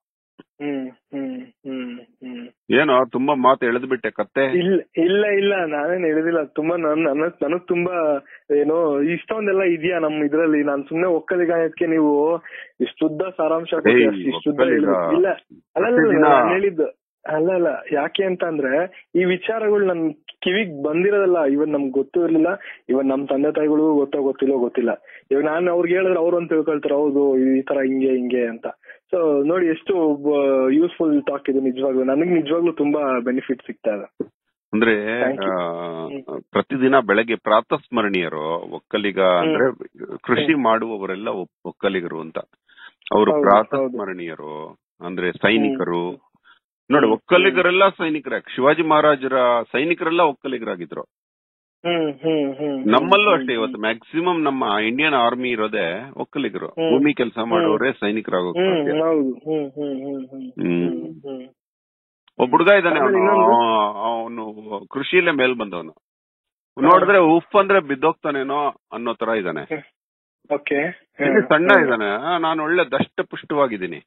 ಹ್ಮ್ ಹ್ಮ್ ಹ್ಮ್ ಹ್ಮ್ ಏನೋ ತುಂಬಾ ಮಾತು ಎಳೆದ್ಬಿಟ್ಟೆ ಕತ್ತೆ ಇಲ್ಲ ಇಲ್ಲ ಇಲ್ಲ ನಾನೇನ್ ಹೇಳಿದಿಲ್ಲ ತುಂಬಾ ನನ್ ನನಗ್ ನನಗ್ ತುಂಬಾ ಏನೋ ಇಷ್ಟೊಂದೆಲ್ಲ ಇದೆಯಾ ನಮ್ ಇದ್ರಲ್ಲಿ ನಾನ್ ಸುಮ್ನೆ ಒಕ್ಕಲಿಗಾಯಕ್ಕೆ ನೀವು ಇಷ್ಟುದ್ದ ಸಾರಾಂಶ ಕೊಟ್ಟಿ ಏಯ್, ಅಷ್ಟ್ ಇಷ್ಟುದ್ದ ಒಕ್ಕಲಿಗ. ಹೇಳಿದ್ರಿ. ಇಲ್ಲ ಅಲ್ಲ ಅಲ್ಲ, ಪ್ರತಿದಿನ- ನಾನ್ ಹೇಳಿದ್ದು ಅಲ್ಲ ಅಲ್ಲ ಯಾಕೆ ಅಂತ ಅಂದ್ರೆ ಈ ವಿಚಾರಗಳು ನನ್ ಕಿವಿಗ್ ಬಂದಿರೋದಲ್ಲ ಇವನ್ ನಮ್ಗ್ ಗೊತ್ತೂ ಇರ್ಲಿಲ್ಲ ಇವನ್ ನಮ್ ತಂದೆ ತಾಯಿಗಳು ಗೊತ್ತೋ ಗೊತ್ತಿಲ್ಲೋ ಗೊತ್ತಿಲ್ಲ ಇವಾಗ ನಾನು ಅವ್ರಿಗೆ ಹೇಳಿದ್ರೆ ಅವ್ರು ಅಂತ ತಿಳ್ಕೊಳ್ತಾರೆ ಹೌದು ಈ ತರ ಹಿಂಗೆ ಹಿಂಗೆ ಅಂತ ಸೊ ನೋಡಿ ಎಷ್ಟು ಯೂಸ್ಫುಲ್ ಟಾಕ್ ಇದು ನಿಜವಾಗ್ಲೂ ನನಗ್ ನಿಜವಾಗ್ಲೂ ತುಂಬಾ ಬೆನಿಫಿಟ್ ಸಿಗ್ತಾ ಇದೆ ಅಂದ್ರೆ Thank you. ಆ, ಪ್ರತಿದಿನ ಬೆಳಗ್ಗೆ ಪ್ರಾತಃ ಸ್ಮರಣೀಯರು ಒಕ್ಕಲಿಗ ಅಂದ್ರೆ ಕೃಷಿ ಮಾಡುವವರೆಲ್ಲ ಒಪ್- ಒಕ್ಕಲಿಗರು ಅಂತ ಅವರು ಹೌದು, ಪ್ರಾತಃ ಹೌದು. ಸ್ಮರಣೀಯರು ಅಂದ್ರೆ ಸೈನಿಕರು ಹ್ಮ್. ನೋಡಿ ಹ್ಮ್. ಒಕ್ಕಲಿಗರೆಲ್ಲ ಸೈನಿಕರ ಶಿವಾಜಿ ಮಹಾರಾಜರ ಸೈನಿಕರೆಲ್ಲ ಒಕ್ಕಲಿಗರಾಗಿದ್ರು ಹ್ಮ್ ಹ್ಮ್ ಹ್ಮ್ ನಮ್ಮಲ್ಲೂ ಹ್ಮ್, ಅಷ್ಟೇ ಹ್ಮ್. ಇವತ್ತು ಮ್ಯಾಕ್ಸಿಮಮ್ ನಮ್ಮ ಇಂಡಿಯನ್ ಆರ್ಮಿ ಇರೋದೇ ಒಕ್ಕಲಿಗರು ಹ್ಮ್. ಭೂಮಿ ಕೆಲಸ ಮಾಡೋರೇ ಸೈನಿಕರಾಗೋಕ್ ಹ್ಮ್ ಸಾಧ್ಯ ಹೌದು ಹ್ಮ್ ಹ್ಮ್ ಹ್ಮ್ ಹ್ಮ್ ಹ್ಮ್. ಹ್ಮ್ ಹ್ಮ್ ಒಬ್ಬ ಹುಡುಗ ಇದ್ದಾನೆ ಆಮೇಲೆ ಅವನು ಇನ್ನೊಂದು- ಅವನು ಕೃಷಿಯಲ್ಲೇ ಮೇಲ್ ಬಂದವನು ನೋಡಿದ್ರೆ ಉಫ್ ಅಂದ್ರೆ ಬಿದ್ದೋಗ್ತಾನೇನೋ ಅನ್ನೋ ತರ ಇದ್ದಾನೆ ಓಕೆ ಇಲ್ಲಿ ಸಣ್ಣ ಇದ್ದಾನೆ ನಾನು ಒಳ್ಳೆ ದಷ್ಟ ಪುಷ್ಟವಾಗಿದ್ದೀನಿ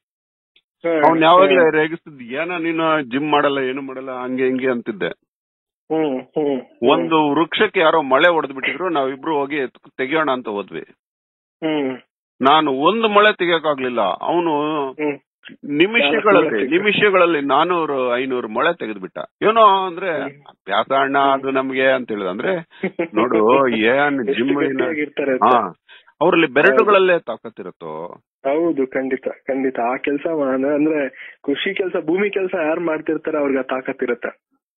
ಅವ್ನ್ ಯಾವಾಗ್ಲೂ ರೇಗಿಸ್ತಿದ್ ಏನೋ ನೀನು ಜಿಮ್ ಮಾಡಲ್ಲ ಏನು ಮಾಡಲ್ಲ ಹಂಗೆ ಹಿಂಗೆ ಅಂತಿದ್ದೆ ಹ್ಮ್ ಹ್ಮ್ ಒಂದು ವೃಕ್ಷಕ್ಕೆ ಯಾರೋ ಮಳೆ ಹೊಡೆದ್ ಬಿಟ್ಟಿದ್ರು ನಾವಿಬ್ರು ಹೋಗಿ ಎತ್ತ್- ತೆಗಿಯೋಣ ಅಂತ ಹೋದ್ವಿ ಹ್ಮ್ ನಾನು ಒಂದು ಮಳೆ ತೆಗಿಯಕ್ಕಾಗ್ಲಿಲ್ಲ ಅವನು ಹ್ಮ್ ನಿಮಿಷಗಳಲ್ಲಿ ತೆಗ್ದ? ನಿಮಿಷಗಳಲ್ಲಿ ನಾನೂರು ಐನೂರು ಮೊಳೆ ತೆಗೆದ್ಬಿಟ್ಟ ಏನೋ ಅಂದ್ರೆ ಅಭ್ಯಾಸ ಅಣ್ಣ ಅದು ನಮ್ಗೆ ಅಂತ ಹೇಳಿದ ಅಂದ್ರೆ ನೋಡು ಏನ್ ಜಿಮ್ ಎಷ್ಟು ಗಟ್ಟಿಯಾಗಿರ್ತಾರೆ ಅಂತ. ಹಾ ಅವ್ರಲ್ಲಿ ಬೆರಳುಗಳಲ್ಲೇ ತಾಕತ್ತಿರುತ್ತೋ ಹೌದು ಖಂಡಿತ ಖಂಡಿತ ಆ ಕೆಲಸ ಅಂದ್ರೆ ಕೃಷಿ ಕೆಲಸ ಭೂಮಿ ಕೆಲಸ ಯಾರು ಮಾಡ್ತಿರ್ತಾರೆ ಅವ್ರಿಗೆ ಆ ತಾಕತ್ ಇರುತ್ತೆ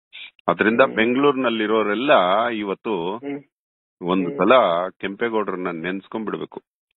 ಅದರಿಂದ ಬೆಂಗಳೂರಿನಲ್ಲಿರೋರೆಲ್ಲ ಇವತ್ತು ಹ್ಮ್ ಒಂದು ಸಲ ಕೆಂಪೇಗೌಡರನ್ನ ನೆನ್ಸ್ಕೊಂಡ್ಬಿಡ್ಬೇಕು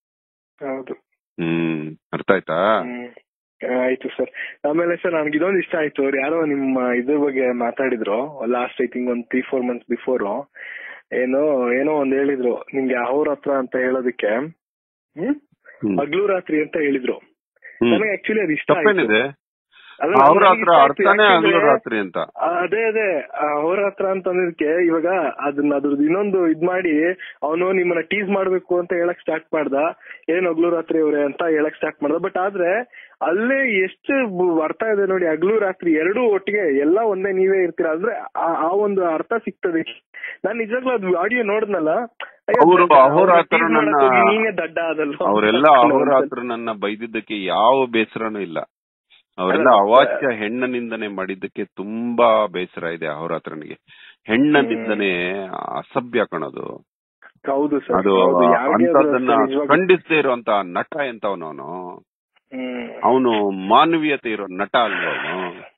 ಹೌದು ಹ್ಮ್ ಅರ್ಥ ಆಯ್ತಾ ಹ್ಮ್. ಆಯ್ತು ಸರ್ ಆಮೇಲೆ ಸರ್ ನನ್ಗೆ ಇದೊಂದು ಇಷ್ಟ ಆಯ್ತು ಅವ್ರು ಯಾರೋ ನಿಮ್ಮ ಇದ್ರ ಬಗ್ಗೆ ಮಾತಾಡಿದ್ರು ಲಾಸ್ಟ್ ಐ ತಿಂಕ್ ಒಂದ್ ತ್ರೀ ಫೋರ್ ಮಂತ್ಸ್ ಬಿಫೋರ್ ಏನೋ ಏನೋ ಒಂದ್ ಹೇಳಿದ್ರು ನಿಮ್ಗೆ ಅಹೋರಾತ್ರ ಅಂತ ಹೇಳೋದಕ್ಕೆ ಹ್ಮ್ ಹ್ಮ್. ಹಗ್ಲು ರಾತ್ರಿ ಅಂತ ಹೇಳಿದ್ರು ಹ್ಮ್. ನನಗೆ ಆಕ್ಚುಲಿ ಅದು ಇಷ್ಟ ಆಯ್ತು. ತಪ್ಪೇನಿದೆ ಅಲ್ಲ, ಅವ್ರ ನನಗೆ ಹತ್ರ ಇಷ್ಟ ಆಯ್ತು. ಅರ್ಥನೇ ಯಾಕೆಂದ್ರೆ- ಹಗಲು ರಾತ್ರಿ ಅಂತ ಆ, ಅದೇ ಅದೇ ಅಹೋರಾತ್ರ ಅಂತ ಅನ್ನೋದಕ್ಕೆ ಇವಾಗ ಅದನ್ನ ಅದ್ರದ್ದು ಇನ್ನೊಂದು ಇದ್ ಮಾಡಿ ಅವನು ನಿಮ್ಮನ್ನ ಟೀಸ್ ಮಾಡ್ಬೇಕು ಅಂತ ಹೇಳಕ್ ಸ್ಟಾರ್ಟ್ ಮಾಡ್ದ ಏನ್ ಹಗ್ಲು ರಾತ್ರಿ ಅವ್ರೆ ಅಂತ ಹೇಳಕ್ ಸ್ಟಾರ್ಟ್ ಮಾಡ್ದ ಬಟ್ ಆದ್ರೆ ಅಲ್ಲೇ ಎಷ್ಟು ಬು- ಅರ್ಥ ಇದೆ ನೋಡಿ ಹಗ್ಲು ರಾತ್ರಿ ಎರಡೂ ಒಟ್ಟಿಗೆ ಎಲ್ಲ ಒಂದೇ ನೀವೇ ಇರ್ತೀರಾ ಅಂದ್ರೆ ಆ- ಆ ಒಂದು ಅರ್ಥ ಸಿಗ್ತದೆ ನಾನ್ ನಿಜವಾಗ್ಲೂ ಅದು ಆಡಿಯೋ ನೋಡಿದ್ನಲ್ಲ ಅಯ್ಯೋ, ಅವ್ರು ಅವ್ರನ್ನ ಅಹೋರಾತ್ರ tease ಮಾಡಕ್ ನನ್ನ- ಹೋಗಿ ನೀನೇ ದಡ್ಡ ಅದಲ್ವ ಅವರೆಲ್ಲ ಅಹೋರಾತ್ರ ನನ್ನ ಬೈದಿದ್ದಕ್ಕೆ ಯಾವ ಬೇಸರನೂ ಇಲ್ಲ ಅವರೆಲ್ಲ ಅಲ್ಲ, ಅವಾಚ್ಯ ಹೆಣ್ಣನಿಂದನೆ ಮಾಡಿದ್ದಕ್ಕೆ ತುಂಬಾ ಬೇಸರ ಇದೆ ಅಹೋರಾತ್ರನಿಗೆ ಹೆಣ್ಣನಿಂದನೆ ಅಸಭ್ಯ ಕಣದು ಹೌದು ಸರ್ ಅದು ಹೌದು, ಯಾರಿಗೆ ಅದು ಅಂತದನ್ನ ಅಷ್ಟೇ ನಿಜವಾಗ್ಲೂ. ಖಂಡಿಸದೇ ಇರುವಂತ ನಟ ಎಂತವನು ಅವನು ಹ್ಮ್ ಅವನು ಮಾನವೀಯತೆ ಇರೋ ನಟ ಅಲ್ವ ಅವನು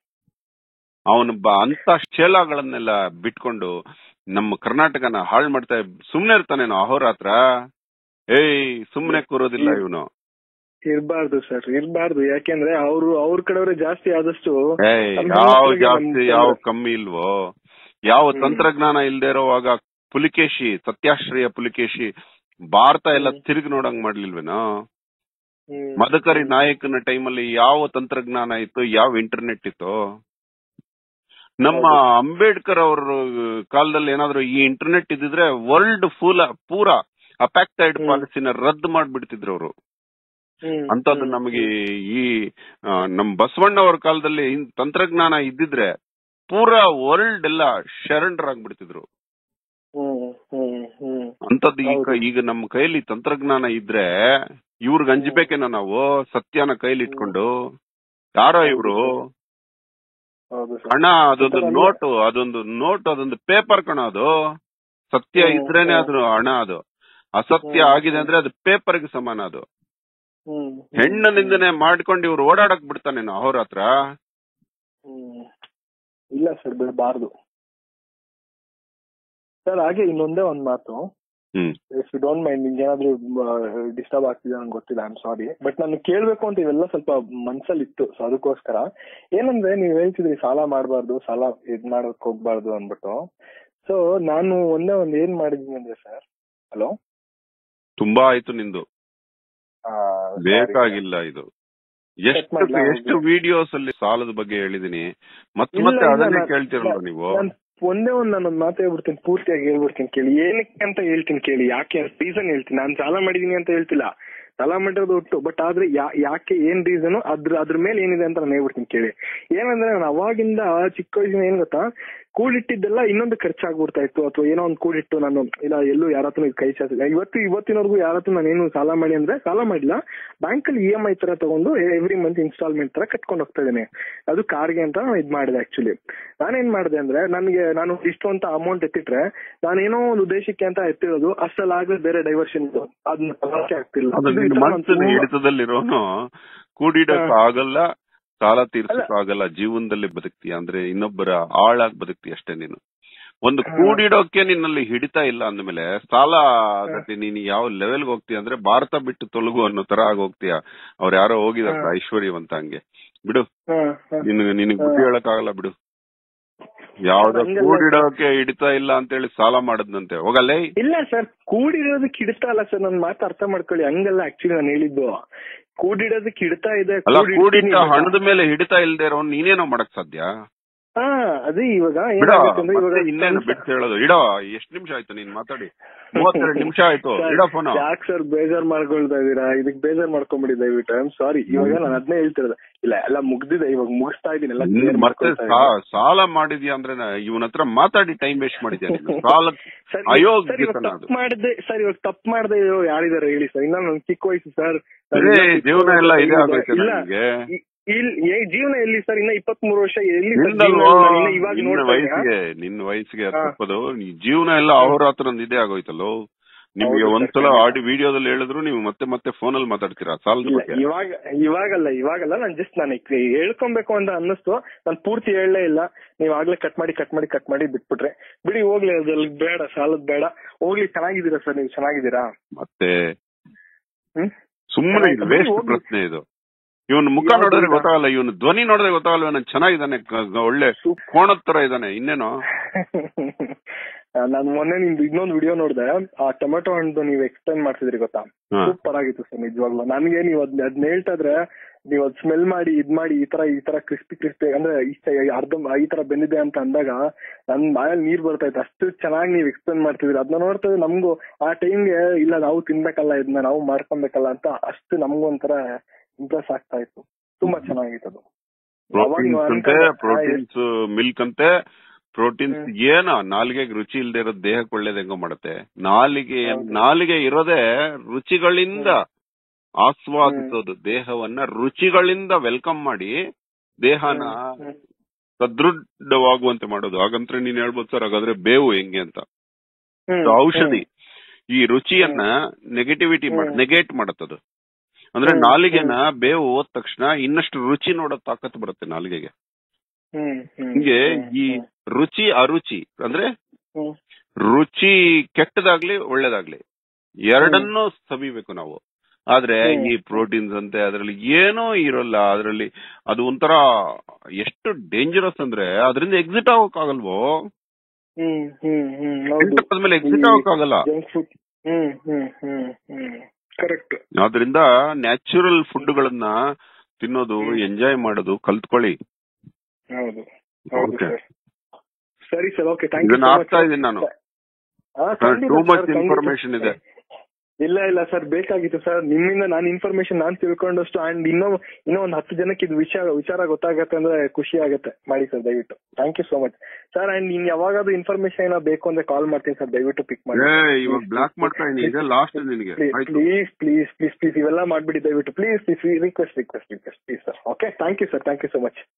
ಅವನು ಅಂತ ಶೇಲಾಗಳನ್ನೆಲ್ಲ ಬಿಟ್ಕೊಂಡು ನಮ್ಮ ಕರ್ನಾಟಕನ ಹಾಳು ಮಾಡ್ತಾ ಸುಮ್ನೆ ಇರ್ತಾನೇನೋ ಅಹೋರಾತ್ರ ಏಯ್ ಸುಮ್ನೆ ಕೂರೋದಿಲ್ಲ ಇವನು ಇರ್ಬಾರ್ದು ಸರ್ ಇರ್ಬಾರ್ದು ಯಾಕೆಂದ್ರೆ ಅವರು ಅವ್ರ ಕಡೆಯವರೇ ಜಾಸ್ತಿ ಆದಷ್ಟು ಏಯ್ ನಮ್ ಯಾವ ಹೆಣ್ಮಕ್ಳಿಗೆ ಜಾಸ್ತಿ ನಮ್ ಯಾವ ತೊಂದ್ರೆ. ಕಮ್ಮಿ ಇಲ್ವೋ ಯಾವ ಹ್ಮ್. ತಂತ್ರಜ್ಞಾನ ಇಲ್ದೇ ಇರೋವಾಗ ಪುಲಿಕೇಶಿ ಸತ್ಯಾಶ್ರಯ ಪುಲಿಕೇಶಿ ಭಾರತ ಎಲ್ಲ ಹ್ಮ್. ತಿರುಗಿ ನೋಡಂಗ್ ಮಾಡ್ಲಿಲ್ವೇನೋ ಹ್ಮ್. ಮದಕರಿ ನಾಯಕನ ಟೈಮಲ್ಲಿ ಯಾವ ತಂತ್ರಜ್ಞಾನ ಇತ್ತು ಯಾವ ಇಂಟರ್ನೆಟ್ ಇತ್ತು ನಮ್ಮ ಅಂಬೇಡ್ಕರ್ ಅವ್ರ ಕಾಲದಲ್ಲಿ ಏನಾದ್ರು ಈ ಇಂಟರ್ನೆಟ್ ಇದ್ದಿದ್ರೆ ವರ್ಲ್ಡ್ ಫುಲ್ ಪೂರ ಅಪ್ಯಾಕ್ಟೈಡ್ ಹ್ಮ್. ಪಾಲಿಸಿನ ರದ್ದು ಮಾಡ್ಬಿಡ್ತಿದ್ರು ಅವರು ಹ್ಮ್. ಅಂತದ್ದು ಹ್ಮ್. ನಮಗೆ ಈ ಆ, ನಮ್ ಬಸವಣ್ಣ ಅವ್ರ ಕಾಲದಲ್ಲಿ ಇನ್- ತಂತ್ರಜ್ಞಾನ ಇದ್ದಿದ್ರೆ ಪೂರಾ ವರ್ಲ್ಡ್ ಎಲ್ಲ ಶರಣರ್ ಆಗ್ಬಿಡ್ತಿದ್ರು ಹ್ಮ್. ಹ್ಮ್. ಹ್ಮ್. ಅಂತದ್ದು ಈಗ ಹೌದು. ಈಗ ನಮ್ಮ ಕೈಲಿ ತಂತ್ರಜ್ಞಾನ ಇದ್ರೆ ಇವ್ರಿಗೆ ಅಂಜಬೇಕೇನೋ ನಾವು ಸತ್ಯನ ಕೈಲಿ ಇಟ್ಕೊಂಡು ಯಾರೋ ಇವ್ರು ಹೌದು ಸರ್ ಹಣ ಅದೊಂದು ಸತ್ಯ ನೋಟು ಅದೊಂದು ನೋಟ್ ಅದೊಂದು ಪೇಪರ್ ಕಣ ಅದು ಸತ್ಯ ಹ್ಮ್, ಇದ್ರೇನೆ ಹ್ಮ್. ಅದು ಹಣ ಅದು ಅಸತ್ಯ ಹ್ಮ್, ಆಗಿದೆ ಅಂದ್ರೆ ಅದು ಪೇಪರ್ಗೆ ಸಮಾನ ಅದು ಹ್ಮ್. ಹೆಣ್ಣು ನಿಂದನೆ ಮಾಡ್ಕೊಂಡು ಇವ್ರು ಓಡಾಡಕ್ ಬಿಡ್ತಾನೇನೋ ಅವ್ರ ಹತ್ರ ಹ್ಮ್. ಇಲ್ಲ ಸರ್ ಬಿಡಬಾರ್ದು ಸರ್ ಹಾಗೆ ಇನ್ನೊಂದೇ ಒಂದ್ ಮಾತು hmm if you don't mind ನಿಮ್ಗೆ ಏನಾದ್ರು ಡಿಸ್ಟರ್ಬ್ ಆಗ್ತಿದೆ ನಂಗೆ ಗೊತ್ತಿಲ್ಲ ಐ ಆಮ್ ಸಾರಿ ಬಟ್ ನಾನು ಕೇಳ್ಬೇಕು ಅಂತ ಇವೆಲ್ಲ ಸ್ವಲ್ಪ ಮನ್ಸಲ್ಲಿ ಇತ್ತು ಸೊ ಅದಕ್ಕೋಸ್ಕರ ಏನಂದ್ರೆ ನೀವ್ ಹೇಳ್ತಿದ್ರಿ ಸಾಲ ಮಾಡಬಾರ್ದು ಸಾಲ ಇದ್ ಮಾಡೋಕ್ ಹೋಗ್ಬಾರ್ದು ಅನ್ಬಿಟ್ಟು ಸೊ ನಾನು ಒಂದೇ ಒಂದ್ ಏನ್ ಮಾಡಿದೀನಿ ಅಂದ್ರೆ ಸರ್ ಹಲೋ ತುಂಬಾ ಆಯ್ತು ನಿಂದು ಬೇಕಾಗಿಲ್ಲ ಇದು ಎಷ್ಟು ಮಾಡ್ಲಾ? ಎಷ್ಟು ವಿಡಿಯೋಸ್ ಅಲ್ಲಿ ಸಾಲದ ಬಗ್ಗೆ ಹೇಳಿದೀನಿ ಮತ್ತೆ ಇಲ್ಲ, ಮತ್ತೆ ಇಲ್ಲ, ಅದನ್ನೇ ನಾನ್- ಕೇಳ್ತಿರಲ್ವ ನೀವು ನಾನ್ ಒಂದೇ ಒಂದ್ ನಾನೊಂದ್ ಮಾತು ಹೇಳ್ಬಿಡ್ತೀನಿ ಪೂರ್ತಿಯಾಗಿ ಹೇಳ್ಬಿಡ್ತೀನಿ ಕೇಳಿ ಏನಕ್ಕೆ ಅಂತ ಹೇಳ್ತೀನಿ ಕೇಳಿ ಯಾಕೆ ರೀಸನ್ ಹೇಳ್ತೀನಿ ನಾನು ಸಾಲ ಮಾಡಿದೀನಿ ಅಂತ ಹೇಳ್ತಿಲ್ಲ ಸಾಲ ಮಾಡಿರೋದು ಒಟ್ಟು ಬಟ್ ಆದ್ರೆ ಯಾ- ಯಾಕೆ ಏನ್ ರೀಸನ್ ಅದ್ರ ಅದ್ರ ಮೇಲೆ ಏನಿದೆ ಅಂತ ನಾನು ಹೇಳ್ಬಿಡ್ತೀನಿ ಕೇಳಿ ಏನಂದ್ರೆ ನಾನು ಅವಾಗಿಂದ ಚಿಕ್ಕ ವಯಸ್ಸಿನ ಏನ್ ಗೊತ್ತಾ ಕೂಡಿಟ್ಟಿದ್ದೆಲ್ಲ ಇನ್ನೊಂದು ಖರ್ಚಾಗ್ಬಿಡ್ತಾ ಇತ್ತು ಅಥವಾ ಏನೋ ಒಂದು ಕೂಡಿಟ್ಟು ನಾನು ಇಲ್ಲ ಎಲ್ಲೂ ಯಾರ ಹತ್ರ ಕೈ ಚಾಚಿಲ್ಲ ಇವತ್ತು ಇವತ್ತಿನವರೆಗೂ ಯಾರ ಹತ್ರ ನಾನೇನು ಸಾಲ ಮಾಡಿ ಅಂದ್ರೆ ಸಾಲ ಮಾಡಿಲ್ಲ ಬ್ಯಾಂಕ್ ಅಲ್ಲಿ ಇ ಎಂ ಐ ತರ ತಗೊಂಡು ಎವ್ರಿ ಮಂತ್ ಇನ್ಸ್ಟಾಲ್ಮೆಂಟ್ ತರ ಕಟ್ಕೊಂಡು ಹೋಗ್ತಾ ಇದ್ದೀನಿ ಅದು ಕಾರ್ಗೆ ಅಂತ ನಾನು ಇದ್ ಮಾಡಿದೆ ಆಕ್ಚುಲಿ ನಾನೇನ್ ಮಾಡಿದೆ ಅಂದ್ರೆ ನನಗೆ ನಾನು ಇಷ್ಟು ಅಂತ ಅಮೌಂಟ್ ಎತ್ತಿಟ್ರೆ ನಾನೇನೋ ಒಂದು ಉದ್ದೇಶಕ್ಕೆ ಅಂತ ಎತ್ತಿರೋದು ಅಷ್ಟಲ್ಲಾಗಲೇ ಬೇರೆ ಡೈವರ್ಷನ್ ಅದನ್ನ ತಗೊಳಕ್ಕೆ ಆಗ್ತಿಲ್ಲ ಅದು ಇದು ಈ ನಿನ್ನ ತರ ನಾನ್ ಮನಸ್ಸಿನ ತುಂಬಾ- ಹಿಡಿತದಲ್ಲಿರೋನು ಕೂಡಿಡಕ್ ಹಾ. ಆಗಲ್ಲ ಸಾಲ ತೀರ್ಸಕ್ ಆಗಲ್ಲ ಜೀವನದಲ್ಲಿ ಬದುಕ್ತೀಯ ಅಂದ್ರೆ ಇನ್ನೊಬ್ಬರ ಆಳಾಗ್ ಬದುಕ್ತೀಯ ಅಷ್ಟೇ ನೀನು ಒಂದು ಹಾ. ಕೂಡಿಡೋಕೆ ನಿನ್ನಲ್ಲಿ ಹಿಡಿತಾ ಇಲ್ಲ ಅಂದ್ಮೇಲೆ ಸಾಲ ಗತಿ ನೀನು ಯಾವ ಲೆವೆಲ್ಗೆ ಹೋಗ್ತೀಯ ಅಂದ್ರೆ ಭಾರತ ಬಿಟ್ಟು ತೊಲಗು ಅನ್ನೋ ತರ ಆಗಿ ಹೋಗ್ತೀಯ ಅವ್ರು ಯಾರೋ ಹೋಗಿದಾರ ಹಾ. ಐಶ್ವರ್ಯವಂತ ಹಂಗೆ ಬಿಡು ಹಾ, ಹಾ. ನಿನ್ ನಿನಗ್ ಬುದ್ಧಿ ಹಾ. ಹೇಳಕ್ ಆಗಲ್ಲ ಬಿಡು ಯಾವ್ದೋ ಹಂಗೆಲ್ಲ- ಕೂಡಿಡೋಕೆ ಹಿಡಿತಾ ಇಲ್ಲ ಅಂತ ಹೇಳಿ ಸಾಲ ಮಾಡದ್ನಂತೆ ಹೋಗಲ್ಲೇ ಇಲ್ಲ ಸರ್ ಕೂಡಿರೋದಕ್ಕೆ ಇಡ್ತಾ ಅಲ್ಲ ಸರ್ ನನ್ನ ಮಾತು ಅರ್ಥ ಮಾಡ್ಕೊಳ್ಳಿ ಹಂಗಲ್ಲ ಆಕ್ಚುಲಿ ನಾನು ಹೇಳಿದ್ದು ಕೂಡಿಡೋದಕ್ಕೆ ಇಡ್ತಾ ಇದೆ ಅಲ್ಲ ಕೂಡಿಡ್ತೀನಿ ಕೂಡಿಟ್ಟ ಇವಾಗ. ಹಣದ ಮೇಲೆ ಹಿಡಿತಾ ಇಲ್ದೇ ಇರೋ ನೀನೇನೋ ಮಾಡಕ್ ಸಾಧ್ಯ ಹಾ ಅದೇ ಇವಾಗ ಬಿಡ ಏನಾಗುತ್ತೆ ಅಂದ್ರೆ ಇವಾಗ ಇನ್ನೇನು ಬಿಟ್ಟು ಹೇಳೋದು ಇಡೋ ಎಷ್ಟ್ ನಿಮಿಷ ಆಯ್ತು ನೀನ್ ಮಾತಾಡಿ ಮೂವತ್ತೆರಡು ನಿಮಿಷ ಆಯ್ತು ಇಡೋ ಫೋನ್ ಯಾಕೆ ಸರ್ ಬೇಜಾರ್ ಮಾಡ್ಕೊಳ್ತಾ ಇದೀರಾ ಇದಕ್ ಬೇಜಾರ್ ಮಾಡ್ಕೊಂಬಿಡಿ ದಯವಿಟ್ಟು ಐ ಆಮ್ ಸಾರಿ ಇವಾಗ ನಾನು ಅದನ್ನೇ ಹೇಳ್ತಿರೋದು ಇಲ್ಲ ಎಲ್ಲ ಮುಗ್ದಿದೆ ಇವಾಗ ಮುಗಿಸ್ತಾ ಇದೀನಿ ಎಲ್ಲ clear ಮತ್ತೆ ಮಾಡ್ಕೊಳ್ತಾ ಸಾ- ಸಾಲ ಮಾಡಿದ್ಯಾ ಅಂದ್ರೆ ಇವನ ಹತ್ರ ಮಾತಾಡಿ ಟೈಮ್ ವೇಸ್ಟ್ ಮಾಡಿದ್ಯಾ ನೀನು ಸಾಲ ಸರ್ ಅಯೋಗ್ಯ ಸರ್ ಇವಾಗ ತನ ಅದು. ತಪ್ಪು ಮಾಡದೆ ಸರ್ ಇವಾಗ ತಪ್ಪು ಮಾಡದೆ ಯಾರಿದಾರೆ ಹೇಳಿ ಸರ್ ಇನ್ನ ನನ್ ಚಿಕ್ಕ ವಯಸ್ಸು ಸರ್ ಅದೇ ಜೀವನ ಎಲ್ಲ ಇದೇ ಆಗೋಯ್ತು ಇಲ್ಲ ನನಗೆ ಇ- ಇಲ್ ಏ ಜೀವನ ಎಲ್ಲಿ ಸರ್ ಇನ್ನ ಇಪ್ಪತ್ತ್ ಮೂರು ವರ್ಷ ಎಲ್ಲಿ ಸರ್ ನಿಂದಲ್ವೋ ಜೀವನ ನಾನು ಇನ್ನ ಇವಾಗ ನಿನ್ನ ನೋಡ್ತಾ ಇದ್ದೀರಾ? ವಯಸ್ಸಿಗೆ ನಿನ್ನ ವಯಸ್ಸಿಗೆ ಹಾ. ತಪ್ಪದು ಈ ಜೀವನ ಎಲ್ಲ ಅವ್ರ ಹತ್ರ ಒಂದು ಇದೇ ಆಗೋಯ್ತಲ್ಲೋ ನಿಮ್ಗೆ ಹೌದು ಸರ್, ಒಂದ್ಸಲ ಖಂಡಿತ. ಆಡಿ ವಿಡಿಯೋದಲ್ಲಿ ಹೇಳಿದ್ರು ನೀವು ಮತ್ತೆ ಮತ್ತೆ ಫೋನಲ್ಲಿ ಮಾತಾಡ್ತೀರಾ ಸಾಲದ ಇಲ್ಲ ಬಗ್ಗೆ ಇವಾಗ ಇವಾಗಲ್ಲ ಇವಾಗಲ್ಲ ನಾನು ಜಸ್ಟ್ ನಾನು ಹೇಳ್ಕೊಬೇಕು ಅಂತ ಅನ್ನಿಸ್ತು ನಾನು ಪೂರ್ತಿ ಹೇಳಲೇ ಇಲ್ಲ ನೀವ್ ಆಗ್ಲೇ ಕಟ್ ಮಾಡಿ ಕಟ್ ಮಾಡಿ ಕಟ್ ಮಾಡಿ ಬಿಟ್ಬಿಟ್ರೆ ಬಿಡಿ ಹೋಗ್ಲಿ ಅದ್ರಲ್ಲಿ ಬೇಡ ಸಾಲದ್ ಬೇಡ ಹೋಗ್ಲಿ ಚೆನ್ನಾಗಿದ್ದೀರಾ ಸರ್ ನೀವು ಚೆನ್ನಾಗಿದ್ದೀರಾ ಮತ್ತೆ ಹ್ಮ್ ಸುಮ್ಮನೆ ಇದು ಬಿಡಿ, ವೇಸ್ಟ್ ಹೋಗ್ಲಿ. ಪ್ರಶ್ನೆ ಇದು ಇವನ್ ಮುಖ ಯಾವ್ದು ನೋಡಿದ್ರೆ ಇಲ್ಲ. ಗೊತ್ತಾಗಲ್ಲ ಇವನು ಧ್ವನಿ ನೋಡಿದ್ರೆ ಗೊತ್ತಾಗಲ್ಲ ಇವನು ಚೆನ್ನಾಗಿದ್ದಾನೆ ಕ- ಕ- ಒಳ್ಳೆ ಕೋಣದ ತರ ಇದ್ದಾನೆ ಇನ್ನೇನು ನಾನು ಮೊನ್ನೆ ನಿಮ್ದು ಇನ್ನೊಂದು ವಿಡಿಯೋ ನೋಡಿದೆ ಆ ಟೊಮೆಟೊ ಹಣ್ಣು ನೀವು ಎಕ್ಸ್ಪ್ಲೈನ್ ಮಾಡ್ತಿದ್ರಿ ಗೊತ್ತಾ ಹಾ. ಸೂಪರ್ ಆಗಿತ್ತು ಸರ್ ನಿಜವಾಗ್ಲೂ ನನ್ಗೆ ನೀವು ಅದ್ ಅದ್ನ ಹೇಳ್ತಾ ಇದ್ರೆ ನೀವು ಅದ್ ಸ್ಮೆಲ್ ಮಾಡಿ ಇದ್ ಮಾಡಿ ಈ ತರ ಈ ತರ ಕ್ರಿಸ್ಪಿ ಕ್ರಿಸ್ಪಿ ಅಂದ್ರೆ ಇಷ್ಟ ಅರ್ಧ ಈ ತರ ಬೆಂದಿದೆ ಅಂತ ಅಂದಾಗ ನನ್ ಬಾಯಲ್ಲಿ ನೀರ್ ಬರ್ತಾ ಇತ್ತು ಅಷ್ಟು ಚೆನ್ನಾಗಿ ನೀವು ಎಕ್ಸ್ಪ್ಲೇನ್ ಮಾಡ್ತಿದ್ರಿ ಅದನ್ನ ನೋಡ್ತಾ ಇದ್ರೆ ನಮಗೂ ಆ ಟೈಮ್ಗೆ ಇಲ್ಲ ನಾವು ತಿನ್ಬೇಕಲ್ಲ ಇದನ್ನ ನಾವು ಮಾಡ್ಕೊಬೇಕಲ್ಲ ಅಂತ ಅಷ್ಟು ನಮಗೂ ಒಂಥರ ಇಂಪ್ರೆಸ್ ಆಗ್ತಾ ಇತ್ತು ತುಂಬಾ ಚೆನ್ನಾಗಿತ್ತು ಅದು ಅವಾಗ ನೀವು ಪ್ರೋಟೀನ್ಸ್ ಅಂತೆ ಅನ್ಕೊಂಡೆ, ಆ, ಪ್ರೋಟೀನ್ಸ್ ಮಿಲ್ಕ್ ಅಂತೆ ಪ್ರೋಟೀನ್ಸ್ ಹ್ಮ್. ಏನ ನಾಲಿಗೆಗೆ ರುಚಿ ಇಲ್ದೇ ಇರೋದು ದೇಹಕ್ಕೆ ಒಳ್ಳೇದ್ ಹೆಂಗೋ ಮಾಡುತ್ತೆ ನಾಲಿಗೆ ಹೌದು. ನಾಲಿಗೆ ಇರೋದೇ ರುಚಿಗಳಿಂದ ಆಸ್ವಾದಿಸೋದು ದೇಹವನ್ನ ರುಚಿಗಳಿಂದ ವೆಲ್ಕಮ್ ಮಾಡಿ ದೇಹನ ಹ್ಮ್. ಸದೃಢವಾಗುವಂತೆ ಮಾಡೋದು ಹಾಗಂದ್ರೆ ನೀನ್ ಹೇಳ್ಬೋದು ಸರ್ ಹಾಗಾದ್ರೆ ಬೇವು ಹೆಂಗೆ ಅಂತ ಹ್ಮ್. ಇದು ಔಷಧಿ ಈ ರುಚಿಯನ್ನ ನೆಗೆಟಿವಿಟಿ ಹ್ಮ್. ನೆಗೆಟ್ ಮಾಡತ್ತದು ಅಂದ್ರೆ ಹ್ಮ್. ನಾಲಿಗೆನ ಬೇವು ಹೋದ ತಕ್ಷಣ ಇನ್ನಷ್ಟು ರುಚಿ ನೋಡೋ ತಾಕತ್ ಬರುತ್ತೆ ನಾಲಿಗೆಗೆ ಹ್ಮ್. ಹ್ಮ್. ಹಿಂಗೆ ಹ್ಮ್. ಈ ರುಚಿ ಅರುಚಿ ಅಂದ್ರೆ ಹ್ಮ್. ರುಚಿ ಕೆಟ್ಟದಾಗ್ಲಿ ಒಳ್ಳೇದಾಗ್ಲಿ ಎರಡನ್ನೂ ಸವಿಬೇಕು ನಾವು ಆದ್ರೆ ಹ್ಮ್. ಈ ಪ್ರೋಟೀನ್ಸ್ ಅಂತೆ ಅದ್ರಲ್ಲಿ ಏನೂ ಇರೋಲ್ಲ ಅದ್ರಲ್ಲಿ ಅದು ಒಂಥರ ಎಷ್ಟು ಡೇಂಜರಸ್ ಅಂದ್ರೆ ಅದರಿಂದ ಎಕ್ಸಿಟ್ ಆಗೋಕ್ಕಾಗಲ್ವೋ ಹ್ಮ್ ಹ್ಮ್ ಹ್ಮ್ ಹೌದು ಎಂಟರ್ ಆದ್ಮೇಲೆ ಎಕ್ಸಿಟ್ ಈ ಆಗೋಕ್ಕಾಗಲ್ಲ ಜಂಕ್ ಫುಡ್ ಹ್ಮ್ ಹ್ಮ್ ಹ್ಮ್ ಹ್ಮ್ ಕರೆಕ್ಟ್ ಆದ್ರಿಂದ ನ್ಯಾಚುರಲ್ ಫುಡ್ಗಳನ್ನ ತಿನ್ನೋದು ಹ್ಮ್. ಎಂಜಾಯ್ ಮಾಡೋದು ಕಲ್ತ್ಕೊಳ್ಳಿ ಹೌದು ಹೌದು Okay. ಸರ್ ಸರಿ ಸರ್ ಓಕೆ ಥ್ಯಾಂಕ್ ಯು ಇದನ್ನ ಆಗ್ತಾ ಇದೀನಿ ನಾನು ಟೂ ಮಚ್ ಇನ್ಫಾರ್ಮೇಶನ್ ಇದೆ ಇಲ್ಲ ಇಲ್ಲ ಸರ್ ಬೇಕಾಗಿತ್ತು ಸರ್ ನಿಮ್ಮಿಂದ ನಾನು ಇನ್ಫಾರ್ಮೇಶನ್ ನಾನ್ ತಿಳ್ಕೊಂಡಷ್ಟು ಅಂಡ್ ಇನ್ನೂ ಇನ್ನೂ ಒಂದು ಹತ್ತು ಜನಕ್ಕೆ ಇದು ವಿಷಯ ವಿಚಾರ ಗೊತ್ತಾಗತ್ತೆ ಅಂದ್ರೆ ಖುಷಿ ಆಗುತ್ತೆ ಮಾಡಿ ಸರ್ ದಯವಿಟ್ಟು thank you so much sir and ಇನ್ ಯಾವಾಗಾದ್ರೂ ಇನ್ಫಾರ್ಮೇಶನ್ ಏನೋ ಬೇಕು ಅಂದ್ರೆ ಕಾಲ್ ಮಾಡ್ತೀನಿ ಸರ್ ದಯವಿಟ್ಟು ಪಿಕ್ ಮಾಡಿ ಏ ಇವಾಗ ಬ್ಲಾಕ್ ಮಾಡ್ತಾ ಇದೀನಿ ಇದೆ ಲಾಸ್ಟ್ ನಿನಗೆ ಆಯ್ತು ಪ್ಲೀಸ್ ಪ್ಲೀಸ್ ಪ್ಲೀಸ್ ಪ್ಲೀಸ್ ಇವೆಲ್ಲ ಮಾಡ್ಬಿಡಿ ದಯವಿಟ್ಟು please please request request request please sir okay thank you sir thank you so much